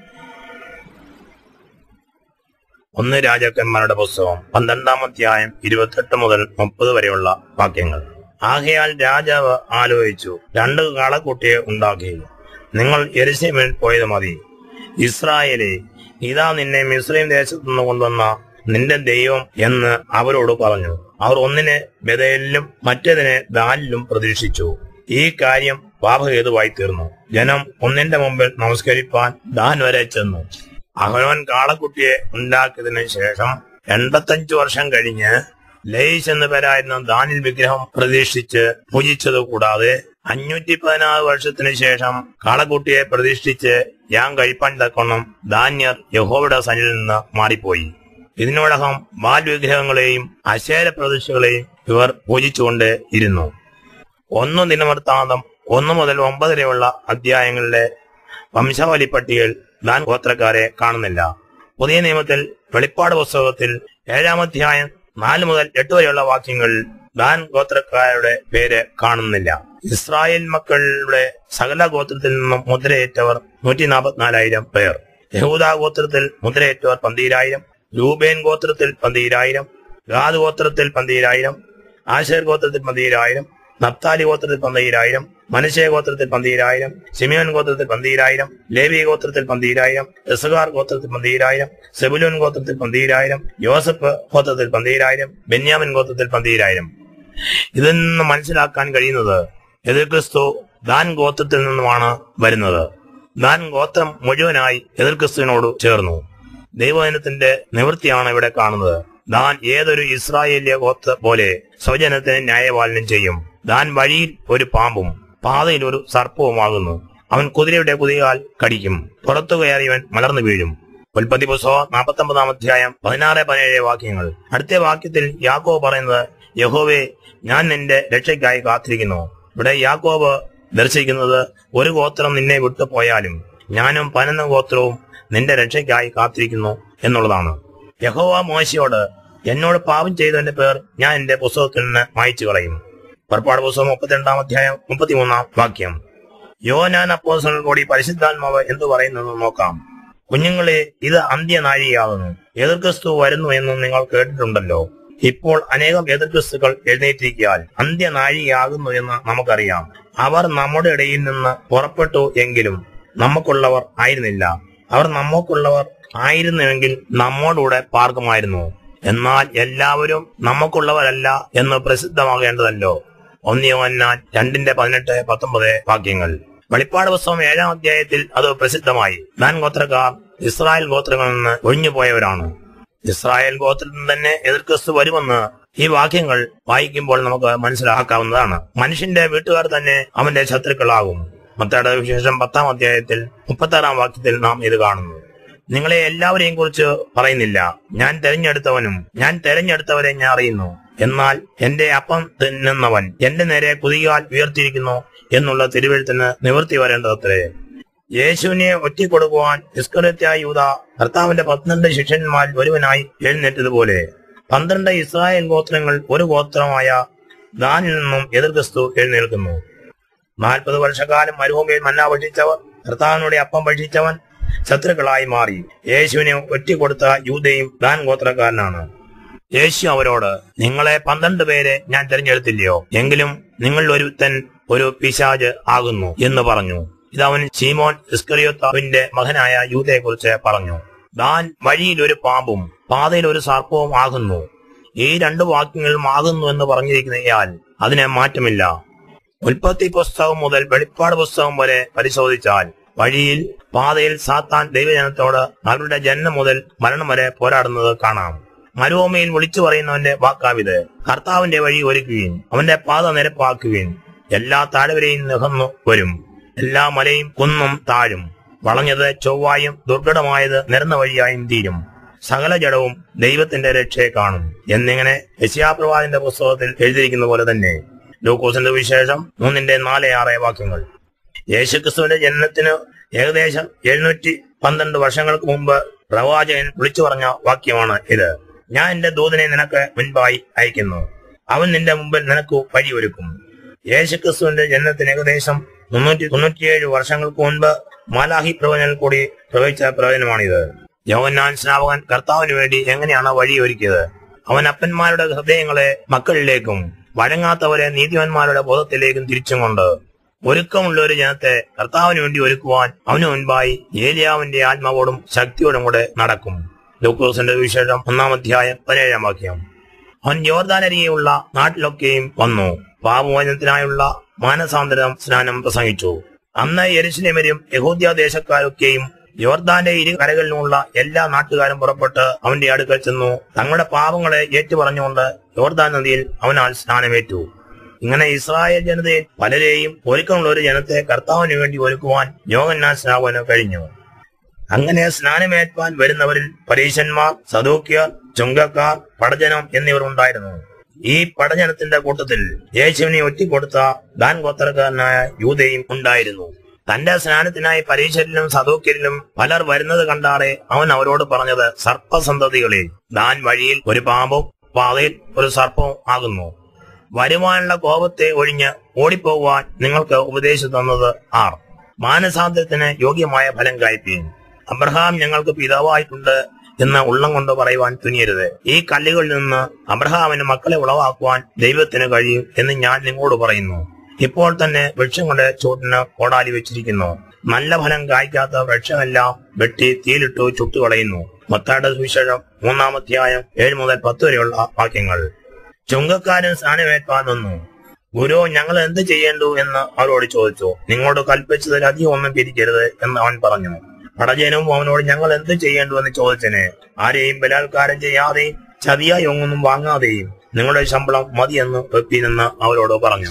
ഒന്ന് രാജാക്കന്മാരുടെ പുസ്തകം പന്ത്രണ്ടാം അധ്യായം ഇരുപത്തെട്ട് മുതൽ മുപ്പത് വരെയുള്ള വാക്യങ്ങൾ ആകയാൽ രാജാവ് ആലോചിച്ചു രണ്ട് കാളക്കുട്ടിയെ ഉണ്ടാക്കി നിങ്ങൾ എരിശിമിൽ പോയത് മതി ഇസ്രായേലെ ഇതാ നിന്നെ മിസ്രൈം ദേശത്തു നിന്ന് കൊണ്ടുവന്ന നിന്റെ ദൈവം എന്ന് അവരോട് പറഞ്ഞു അവർ ഒന്നിനെ ബദലിലും മറ്റേതിനെ ദാലിലും പ്രതീക്ഷിച്ചു ഈ കാര്യം പാപഹേതുവായി തീർന്നു ജനം ഒന്നിന്റെ മുമ്പിൽ നമസ്കരിപ്പാൻ ദാൻ വരെ ചെന്നു അഹരോൻ കാളക്കുട്ടിയെ ഉണ്ടാക്കിയതിനു ശേഷം എൺപത്തഞ്ചു വർഷം കഴിഞ്ഞ് ലയിസ് എന്ന പേരായിരുന്ന ദാനിൽ വിഗ്രഹം പ്രതിഷ്ഠിച്ച് പൂജിച്ചത് കൂടാതെ അഞ്ഞൂറ്റി പതിനാറ് വർഷത്തിനു ശേഷം കാളക്കുട്ടിയെ പ്രതിഷ്ഠിച്ച് ഞാൻ കഴിപ്പാൻ തക്കോണം ധാന്യർ യഹോവയുടെ സനിൽ നിന്ന് മാറിപ്പോയി ഇതിനോടകം ബാൽ വിഗ്രഹങ്ങളെയും അശേര പ്രതിഷ്ഠകളെയും ഇവർ പൂജിച്ചുകൊണ്ട് ഇരുന്നു ഒന്ന് ദിനവൃത്താന്തം ഒന്ന് മുതൽ ഒമ്പത് വരെയുള്ള അധ്യായങ്ങളിലെ വംശാവലി പട്ടികയിൽ ദാൻ ഗോത്രക്കാരെ കാണുന്നില്ല പുതിയ നിയമത്തിൽ വെളിപ്പാട് പുസ്തകത്തിൽ ഏഴാം അധ്യായം നാല് മുതൽ എട്ട് വരെയുള്ള വാക്യങ്ങളിൽ ദാൻ ഗോത്രക്കാരുടെ പേര് കാണുന്നില്ല ഇസ്രായേൽ മക്കളുടെ സകല ഗോത്രത്തിൽ നിന്നും മുദ്രയേറ്റവർ നൂറ്റി നാൽപ്പത്തിനാലായിരം പേർ യഹൂദ ഗോത്രത്തിൽ മുദ്രയേറ്റവർ പന്തീരായിരം ലൂബേൻ ഗോത്രത്തിൽ പന്തീരായിരം ഗാദ് ഗോത്രത്തിൽ പന്തീരായിരം ആശേർ ഗോത്രത്തിൽ പന്തീരായിരം നപ്താലി ഗോത്രത്തിൽ പന്തീരായിരം മനശയ ഗോത്രത്തിൽ പന്തീരായിരം സിമിയോൻ ഗോത്രത്തിൽ പന്തീരായിരം ലേവി ഗോത്രത്തിൽ പന്തീരായിരം എസുകാർ ഗോത്രത്തിൽ പന്തീരായിരം സെബുലോൻ ഗോത്രത്തിൽ പന്തീരായിരം യോസഫ് ഗോത്രത്തിൽ പന്തീരായിരം ബെന്യാമിൻ ഗോത്രത്തിൽ പന്തീരായിരം ഇതിൽ നിന്ന് മനസ്സിലാക്കാൻ കഴിയുന്നത് എതിർ ക്രിസ്തു ദാൻ ഗോത്രത്തിൽ നിന്നുമാണ് വരുന്നത് ദാൻ ഗോത്രം മുഴുവനായി എതിർ ക്രിസ്തുവിനോട് ചേർന്നു ദൈവജനത്തിന്റെ നിവൃത്തിയാണ് ഇവിടെ കാണുന്നത് ദാൻ ഏതൊരു ഇസ്രായേലിയ ഗോത്ര പോലെ സ്വജനത്തിന് ന്യായപാലനം ചെയ്യും ദാൻ വഴിയിൽ ഒരു പാമ്പും പാതയിൽ ഒരു സർപ്പവുമാകുന്നു അവൻ കുതിരയുടെ കുതികാൽ കടിക്കും പുറത്തു കയറിയവൻ മലർന്നു വീഴും ഉൽപ്പത്തി പുസ്തകം നാൽപ്പത്തി ഒമ്പതാം അധ്യായം പതിനാറ് പതിനേഴ് വാക്യങ്ങൾ അടുത്ത വാക്യത്തിൽ യാക്കോബ് പറയുന്നത് യഹോവേ ഞാൻ നിന്റെ രക്ഷയ്ക്കായി കാത്തിരിക്കുന്നു ഇവിടെ യാക്കോബ് ദർശിക്കുന്നത് ഒരു ഗോത്രം നിന്നെ വിട്ടുപോയാലും ഞാനും പനന്ന ഗോത്രവും നിന്റെ രക്ഷയ്ക്കായി കാത്തിരിക്കുന്നു എന്നുള്ളതാണ് യഹോവ മോശയോട് എന്നോട് പാപം ചെയ്തവന്റെ പേർ ഞാൻ എന്റെ പുസ്തകത്തിൽ നിന്ന് മായ്ച്ചു കളയും പുറപ്പാട് പുസ്തകം മുപ്പത്തിരണ്ടാം അധ്യായം മുപ്പത്തിമൂന്നാം വാക്യം യോനാൻ അപ്പോസങ്ങൾ കൂടി പരിശുദ്ധാത്മാവ് എന്തു പറയുന്നത് നോക്കാം കുഞ്ഞുങ്ങളെ ഇത് അന്ത്യനാഴികയാകുന്നു എതിർക്രിസ്തു വരുന്നു എന്ന് നിങ്ങൾ കേട്ടിട്ടുണ്ടല്ലോ ഇപ്പോൾ അനേകം എതിർക്രിസ്തുക്കൾ എഴുന്നേറ്റിരിക്കാൻ അന്ത്യനാഴികയാകുന്നു എന്ന് നമുക്കറിയാം അവർ നമ്മുടെ ഇടയിൽ നിന്ന് പുറപ്പെട്ടു എങ്കിലും നമുക്കുള്ളവർ ആയിരുന്നില്ല അവർ നമുക്കുള്ളവർ ആയിരുന്നുവെങ്കിൽ നമ്മോടുകൂടെ പാർക്കുമായിരുന്നു എന്നാൽ എല്ലാവരും നമുക്കുള്ളവരല്ല എന്ന് പ്രസിദ്ധമാകേണ്ടതല്ലോ ഒന്നിയോന്നാൻ രണ്ടിന്റെ പതിനെട്ട് പത്തൊമ്പത് വാക്യങ്ങൾ വെളിപ്പാട് പുസ്തകം ഏഴാം അധ്യായത്തിൽ അത് പ്രസിദ്ധമായി ദാൻ ഗോത്രക്കാർ ഇസ്രായേൽ ഗോത്രങ്ങളിൽ നിന്ന് ഒഴിഞ്ഞുപോയവരാണ് ഇസ്രായേൽ ഗോത്രത്തിൽ നിന്ന് തന്നെ എതിർക്രിസ്തു വരുമെന്ന് ഈ വാക്യങ്ങൾ വായിക്കുമ്പോൾ നമുക്ക് മനസ്സിലാക്കാവുന്നതാണ് മനുഷ്യന്റെ വീട്ടുകാർ തന്നെ അവന്റെ ശത്രുക്കളാകും മത്തയുടെ വിശേഷം പത്താം അധ്യായത്തിൽ മുപ്പത്തി ആറാം വാക്യത്തിൽ നാം ഇത് കാണുന്നു നിങ്ങളെ എല്ലാവരെയും കുറിച്ച് പറയുന്നില്ല ഞാൻ തെരഞ്ഞെടുത്തവനും ഞാൻ തെരഞ്ഞെടുത്തവരെ ഞാൻ അറിയുന്നു എന്നാൽ എന്റെ അപ്പം തിന്നുന്നവൻ എന്റെ നേരെ കുതികാൽ ഉയർത്തിയിരിക്കുന്നു എന്നുള്ള തിരുവഴുത്തിന് നിവൃത്തി വരേണ്ടതത്രേ യേശുവിനെ ഒറ്റിക്കൊടുക്കുവാൻ ഇസ്കറിയത്യായ യൂത കർത്താവിന്റെ പന്ത്രണ്ട് ശിഷ്യന്മാരിൽ ഒരുവനായി എഴുന്നേറ്റതുപോലെ പന്ത്രണ്ട് ഇസ്രായേൽ ഗോത്രങ്ങൾ ഒരു ഗോത്രമായ ദാനിൽ നിന്നും എതിർ ക്രിസ്തു എഴുന്നേൽക്കുന്നു നാൽപ്പത് വർഷക്കാലം മരുഭൂമിയിൽ മന്ന ഭക്ഷിച്ചവർ കർത്താവിനുടെ അപ്പം ഭക്ഷിച്ചവൻ ശത്രുക്കളായി മാറി യേശുവിനെ ഒറ്റിക്കൊടുത്ത യൂതയും ദാൻ ഗോത്രക്കാരനാണ് യേശു അവരോട് നിങ്ങളെ പന്ത്രണ്ട് പേരെ ഞാൻ തിരഞ്ഞെടുത്തില്ലയോ എങ്കിലും നിങ്ങൾ ഒരുത്തൻ ഒരു പിശാജ് ആകുന്നു എന്ന് പറഞ്ഞു ഇതവൻ ശീമോൻ ഇസ്കറിയോത്താവിന്റെ മകനായ യൂതയെ കുറിച്ച് പറഞ്ഞു ദാൻ വഴിയിൽ ഒരു പാമ്പും പാതയിൽ ഒരു സർപ്പവും ആകുന്നു ഈ രണ്ട് വാക്യങ്ങളും ആകുന്നു എന്ന് പറഞ്ഞിരിക്കുന്നയാൽ അതിന് മാറ്റമില്ല ഉൽപ്പത്തി പുസ്തകം മുതൽ വെളിപ്പാട് പുസ്തകം വരെ പരിശോധിച്ചാൽ വഴിയിൽ പാതയിൽ സാത്താൻ ദൈവജനത്തോട് അവരുടെ ജന്മം മുതൽ മരണം വരെ പോരാടുന്നത് കാണാം മരുഭൂമിയിൽ വിളിച്ചു പറയുന്നവന്റെ വാക്കാവിത് കർത്താവിന്റെ വഴി ഒരുക്കുകയും അവന്റെ പാത നിരപ്പാക്കുകയും എല്ലാ താഴ്വരയും നികന്നു വരും എല്ലാ മലയും കുന്നും താഴും വളഞ്ഞത് ചൊവ്വായും ദുർഘടമായത് നിരന്ന വഴിയായും തീരും സകല ജഡവും ദൈവത്തിന്റെ രക്ഷയെ കാണും എന്നിങ്ങനെ യശയാപ്രവാദിന്റെ പുസ്തകത്തിൽ എഴുതിയിരിക്കുന്ന പോലെ തന്നെ ലൂക്കോസിന്റെ വിശേഷം മൂന്നിന്റെ നാല് ആറ് വാക്യങ്ങൾ യേശുക്രിസ്തുവിന്റെ ജനനത്തിന് ഏകദേശം എഴുന്നൂറ്റി പന്ത്രണ്ട് വർഷങ്ങൾക്ക് മുമ്പ് പ്രവാചകൻ വിളിച്ചു പറഞ്ഞ വാക്യമാണ് ഇത് ഞാൻ എന്റെ ദൂതനെ നിനക്ക് മുൻപായി അയക്കുന്നു അവൻ നിന്റെ മുമ്പിൽ നിനക്ക് വഴിയൊരുക്കും യേശുക്രിസ്തുവിന്റെ ജനനത്തിന് ഏകദേശം മുന്നൂറ്റി തൊണ്ണൂറ്റിയേഴ് വർഷങ്ങൾക്ക് മുൻപ് മാലാഹി പ്രവചനൽ കൂടി പ്രവചിച്ച പ്രവചനമാണിത് യോവന്നാൻ സ്നാപകൻ കർത്താവിന് വേണ്ടി എങ്ങനെയാണ് വഴിയൊരുക്കിയത് അവൻ അപ്പന്മാരുടെ ഹൃദയങ്ങളെ മക്കളിലേക്കും വഴങ്ങാത്തവരെ നീതിവന്മാരുടെ ബോധത്തിലേക്കും തിരിച്ചും കൊണ്ട് ഒരുക്കമുള്ള ഒരു ജനത്തെ കർത്താവിന് വേണ്ടി ഒരുക്കുവാൻ അവന് മുൻപായി ഏലിയാവിന്റെ ആത്മാവോടും ശക്തിയോടും കൂടെ നടക്കും ലൂക്കോസിന്റെ വിശേഷം ഒന്നാം അധ്യായം പതിനേഴാം വാക്യം അവൻ യോർദാനരികെയുള്ള നാട്ടിലൊക്കെയും വന്നു പാപമോചനത്തിനായുള്ള മാനസാന്തരം സ്നാനം പ്രസംഗിച്ചു അന്ന് യെരുശലേമരും യഹൂദ്യ ദേശക്കാരൊക്കെയും യോർദാന്റെ ഇരു കരകളിലുമുള്ള എല്ലാ നാട്ടുകാരും പുറപ്പെട്ട് അവന്റെ അടുക്കൽ ചെന്നു തങ്ങളുടെ പാപങ്ങളെ ഏറ്റുപറഞ്ഞുകൊണ്ട് യോർദാൻ നദിയിൽ അവനാൽ സ്നാനമേറ്റു ഇങ്ങനെ ഇസ്രായേൽ ജനതയിൽ പലരെയും ഒരുക്കമുള്ള ഒരു ജനത്തെ കർത്താവിന് വേണ്ടി ഒരുക്കുവാൻ യോഗന്നാൻ സ്നാപന കഴിഞ്ഞു അങ്ങനെ സ്നാനമേൽപ്പാൻ വരുന്നവരിൽ പരീശന്മാർ സദൂക്യർ ചുങ്കക്കാർ പടജനം എന്നിവർ ഉണ്ടായിരുന്നു ഈ പടജനത്തിന്റെ കൂട്ടത്തിൽ യേശുവിനെ ഒറ്റിക്കൊടുത്ത ദാൻ ഗോത്രക്കാരനായ യൂതയും ഉണ്ടായിരുന്നു തന്റെ സ്നാനത്തിനായി പരീശരിലും സദൂക്യരിലും പലർ വരുന്നത് കണ്ടാറെ അവൻ അവരോട് പറഞ്ഞത് സർപ്പസന്തതികളിൽ ദാൻ വഴിയിൽ ഒരു പാമ്പും പാതയിൽ ഒരു സർപ്പവും ആകുന്നു വരുവാനുള്ള കോപത്തെ ഒഴിഞ്ഞ് ഓടിപ്പോകുവാൻ നിങ്ങൾക്ക് ഉപദേശിച്ചു തന്നത് ആർ മാനസാന്തരത്തിന് യോഗ്യമായ ഫലം കായ്പീൻ അബ്രഹാം ഞങ്ങൾക്ക് പിതാവായിട്ടുണ്ട് എന്ന് ഉള്ളം കൊണ്ട് പറയുവാൻ തുനിയരുത് ഈ കല്ലുകളിൽ നിന്ന് അബ്രഹാമിന് മക്കളെ ഉളവാക്കുവാൻ ദൈവത്തിന് കഴിയും എന്ന് ഞാൻ നിങ്ങളോട് പറയുന്നു ഇപ്പോൾ തന്നെ വൃക്ഷങ്ങളുടെ ചുവട്ടിന് കോടാലി വെച്ചിരിക്കുന്നു നല്ല ഫലം കായ്ക്കാത്ത വൃക്ഷമെല്ലാം വെട്ടി തീയിലിട്ടു ചുട്ടുകളയുന്നു മത്തായുടെ സുവിശേഷം മൂന്നാമധ്യായം ഏഴ് മുതൽ പത്ത് വരെയുള്ള വാക്യങ്ങൾ ചുങ്കക്കാരൻ സ്ഥാനമേൽപ്പാൻ വന്നു ഗുരു ഞങ്ങൾ എന്ത് ചെയ്യേണ്ടു എന്ന് അവരോട് ചോദിച്ചു നിങ്ങളോട് കൽപ്പിച്ചതിൽ അധികം ഒന്നും പിരിക്കരുത് എന്ന് അവൻ പറഞ്ഞു പടജനവും അവനോട് ഞങ്ങൾ എന്ത് ചെയ്യേണ്ടു എന്ന് ചോദിച്ചന് ആരെയും ബലാത്കാരം ചെയ്യാതെയും ചതിയായി ഒന്നും വാങ്ങാതെയും നിങ്ങളുടെ ശമ്പളം മതിയെന്ന് വെപ്പീനെന്ന് അവരോട് പറഞ്ഞു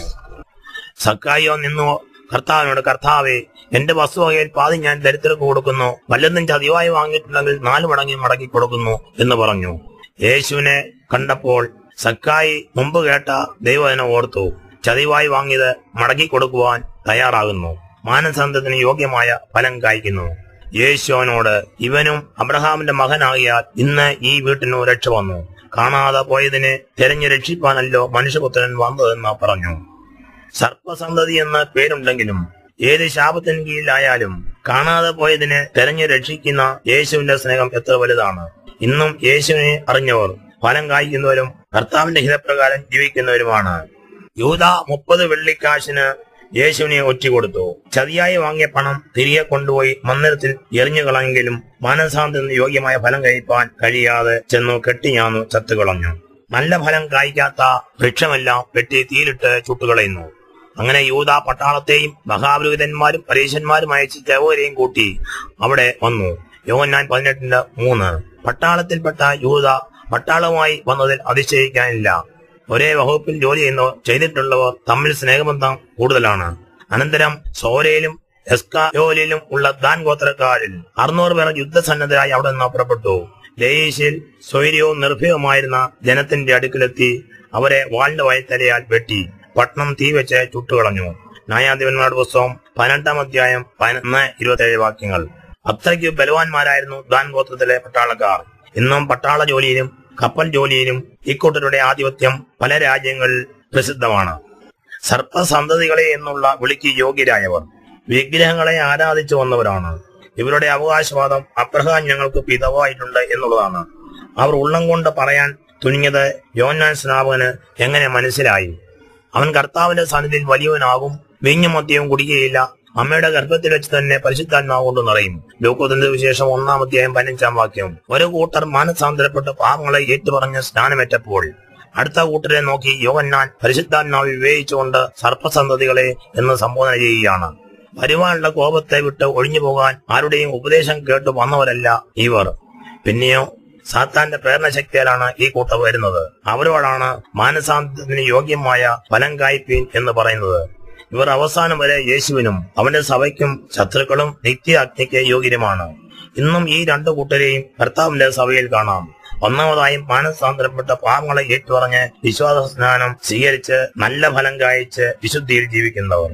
സക്കായോ നിന്നു കർത്താവിനോട് കർത്താവെ എന്റെ വസ്തുവകയിൽ പാതി ഞാൻ ദരിദ്രർക്ക് കൊടുക്കുന്നു വല്ലതും ചതിവായി വാങ്ങിയിട്ടുണ്ടെങ്കിൽ നാല് മടങ്ങി മടക്കി കൊടുക്കുന്നു എന്ന് പറഞ്ഞു യേശുവിനെ കണ്ടപ്പോൾ സക്കായി മുമ്പ് കേട്ട ദൈവജന ഓർത്തു ചതിവായി വാങ്ങിയത് മടക്കി കൊടുക്കുവാൻ തയ്യാറാകുന്നു മാനസാന്തത്തിന് യോഗ്യമായ ഫലം കായ്ക്കുന്നു യേശു അവനോട് ഇവനും അബ്രഹാമിന്റെ മകനാകിയാൽ ഇന്ന് ഈ വീട്ടിനു രക്ഷ വന്നു കാണാതെ പോയതിനെ തെരഞ്ഞു രക്ഷിപ്പാനല്ലോ മനുഷ്യപുത്രൻ വന്നതെന്ന് പറഞ്ഞു സർപ്പസന്തതി എന്ന പേരുണ്ടെങ്കിലും ഏത് ശാപത്തിന് കീഴിലായാലും കാണാതെ പോയതിനെ തെരഞ്ഞു രക്ഷിക്കുന്ന യേശുവിന്റെ സ്നേഹം എത്ര വലുതാണ് ഇന്നും യേശുവിനെ അറിഞ്ഞവർ ഫലം കായ്ക്കുന്നവരും കർത്താവിന്റെ ഹിതപ്രകാരം ജീവിക്കുന്നവരുമാണ് യൂത മുപ്പത് വെള്ളിക്കാശിന് യേശുവിനെ ഒറ്റിക്കൊടുത്തു ചതിയായി വാങ്ങിയ പണം തിരികെ കൊണ്ടുപോയി മന്ദിരത്തിൽ എറിഞ്ഞു കളഞ്ഞെങ്കിലും മാനസാന്തത്തിന് യോഗ്യമായ ഫലം കഴിപ്പാൻ കഴിയാതെ ചെന്നു കെട്ടിഞ്ഞാന്നു ചത്തുകളഞ്ഞു നല്ല ഫലം കായ്ക്കാത്ത വൃക്ഷമെല്ലാം വെട്ടി തീയിലിട്ട് ചുട്ടുകളയുന്നു അങ്ങനെ യൂത പട്ടാളത്തെയും മഹാപുരോഹിതന്മാരും പരീശന്മാരും അയച്ച് ദേവരെയും കൂട്ടി അവിടെ വന്നു യോഹന്നാൻ പതിനെട്ടിന്റെ മൂന്ന് പട്ടാളത്തിൽപ്പെട്ട യൂത പട്ടാളവുമായി വന്നതിൽ അതിശയിക്കാനില്ല ഒരേ വകുപ്പിൽ ജോലി ചെയ്യുന്നവർ ചെയ്തിട്ടുള്ളവർ തമ്മിൽ സ്നേഹബന്ധം കൂടുതലാണ് അനന്തരം സോരയിലും എസ്കായോലിലും ഉള്ള ദാൻ ഗോത്രക്കാരിൽ അറുന്നൂറ് പേർ യുദ്ധസന്നദ്ധരായി അവിടെ നിന്ന് പുറപ്പെട്ടു ലേശിൽ സ്വൈര്യവും നിർഭയവുമായിരുന്ന ജനത്തിന്റെ അടുക്കിലെത്തി അവരെ വാളിന്റെ വയത്തലയാൽ വെട്ടി പട്ടണം തീ വെച്ച് ചുട്ടുകളഞ്ഞു ന്യായാധിപന്മാരുടെ പുസ്തകം പതിനെട്ടാം അധ്യായം പതിനൊന്ന് ഇരുപത്തിയേഴ് വാക്യങ്ങൾ അത്രയ്ക്ക് ബലവാന്മാരായിരുന്നു ദാൻ ഗോത്രത്തിലെ പട്ടാളക്കാർ ഇന്നും പട്ടാള ജോലിയിലും കപ്പൽ ജോലിയിലും ഇക്കൂട്ടരുടെ ആധിപത്യം പല രാജ്യങ്ങളിൽ പ്രസിദ്ധമാണ് സർപ്പസന്തതികളെ എന്നുള്ള വിളിക്ക് യോഗ്യരായവർ വിഗ്രഹങ്ങളെ ആരാധിച്ചു വന്നവരാണ് ഇവരുടെ അവകാശവാദം അബ്രഹാം ഞങ്ങൾക്ക് പിതാവായിട്ടുണ്ട് എന്നുള്ളതാണ് അവർ ഉള്ളം കൊണ്ട് പറയാൻ തുനിഞ്ഞത് യോന്നാൻ സ്നാപകന് എങ്ങനെ മനസ്സിലായി അവൻ കർത്താവിന്റെ സന്നിധിയിൽ വലിയവനാകും വീഞ്ഞു മദ്യവും കുടിക്കുകയില്ല അമ്മയുടെ ഗർഭത്തിൽ വെച്ച് തന്നെ പരിശുദ്ധാത്മാവ് കൊണ്ട് നിറയും ലൂക്കോത്തിന്റെ വിശേഷം ഒന്നാം അധ്യായം പതിനഞ്ചാം വാക്യം ഒരു കൂട്ടർ മാനസാന്തരപ്പെട്ട് പാപങ്ങളെ ഏറ്റുപറഞ്ഞ് സ്നാനമേറ്റപ്പോൾ അടുത്ത കൂട്ടരെ നോക്കി യോവന്നാൻ പരിശുദ്ധാത്മാവ് വിവേചിച്ചുകൊണ്ട് സർപ്പസന്തതികളെ എന്ന് സംബോധന ചെയ്യുകയാണ് വരുവാനുള്ള കോപത്തെ വിട്ട് ഒഴിഞ്ഞു പോകാൻ ആരുടെയും ഉപദേശം കേട്ട് വന്നവരല്ല ഇവർ പിന്നെയോ സാത്താന്റെ പ്രേരണശക്തിയാലാണ് ഈ കൂട്ടർ വരുന്നത് അവരോടാണ് മാനസാന്തരത്തിന് യോഗ്യമായ ഫലം കായ്പീൻ എന്ന് പറയുന്നത് ഇവർ അവസാനം വരെ യേശുവിനും അവന്റെ സഭയ്ക്കും ശത്രുക്കളും നിത്യ അഗ്നിക്ക് യോഗ്യരുമാണ് ഇന്നും ഈ രണ്ടു കൂട്ടരെയും കർത്താവിന്റെ സഭയിൽ കാണാം ഒന്നാമതായും മാനസാന്തരപ്പെട്ട പാപങ്ങളെ ഏറ്റുപറഞ്ഞ് വിശ്വാസ സ്നാനം സ്വീകരിച്ച് നല്ല ഫലം കായ്ച്ച് വിശുദ്ധിയിൽ ജീവിക്കുന്നവർ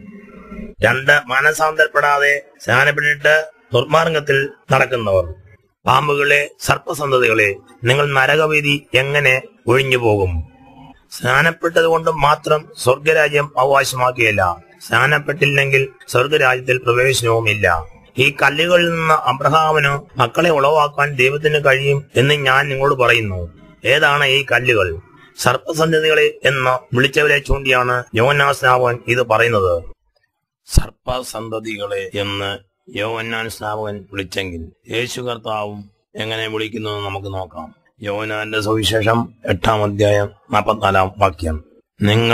രണ്ട് മാനസാന്തരപ്പെടാതെ സ്നാനപ്പെട്ടിട്ട് ദുർമാർഗത്തിൽ നടക്കുന്നവർ പാമ്പുകളെ സർപ്പസന്തതികളെ നിങ്ങൾ നരകവിധി എങ്ങനെ ഒഴിഞ്ഞു പോകും സ്നാനപ്പെട്ടത് കൊണ്ട് മാത്രം സ്വർഗരാജ്യം അവകാശമാക്കിയല്ല സ്നാനപ്പെട്ടില്ലെങ്കിൽ സ്വർഗരാജ്യത്തിൽ പ്രവേശനവുമില്ല ഈ കല്ലുകളിൽ നിന്ന് അബ്രഹാമിന് മക്കളെ ഉളവാക്കാൻ ദൈവത്തിന് കഴിയും എന്ന് ഞാൻ നിങ്ങളോട് പറയുന്നു ഏതാണ് ഈ കല്ലുകൾ സർപ്പസന്തതികളെ എന്ന് വിളിച്ചവരെ ചൂണ്ടിയാണ് യോനാസ്നാവൻ ഇത് പറയുന്നത് സർപ്പസന്തതികളെ എന്ന് യോവന്നാൻ സ്നാപകൻ വിളിച്ചെങ്കിൽ യേശു കർത്താവും എങ്ങനെ വിളിക്കുന്നു നമുക്ക് നോക്കാം യോവനാന്റെ സുവിശേഷം എട്ടാം അധ്യായം നാൽപ്പത്തിനാലാം വാക്യം നിങ്ങൾ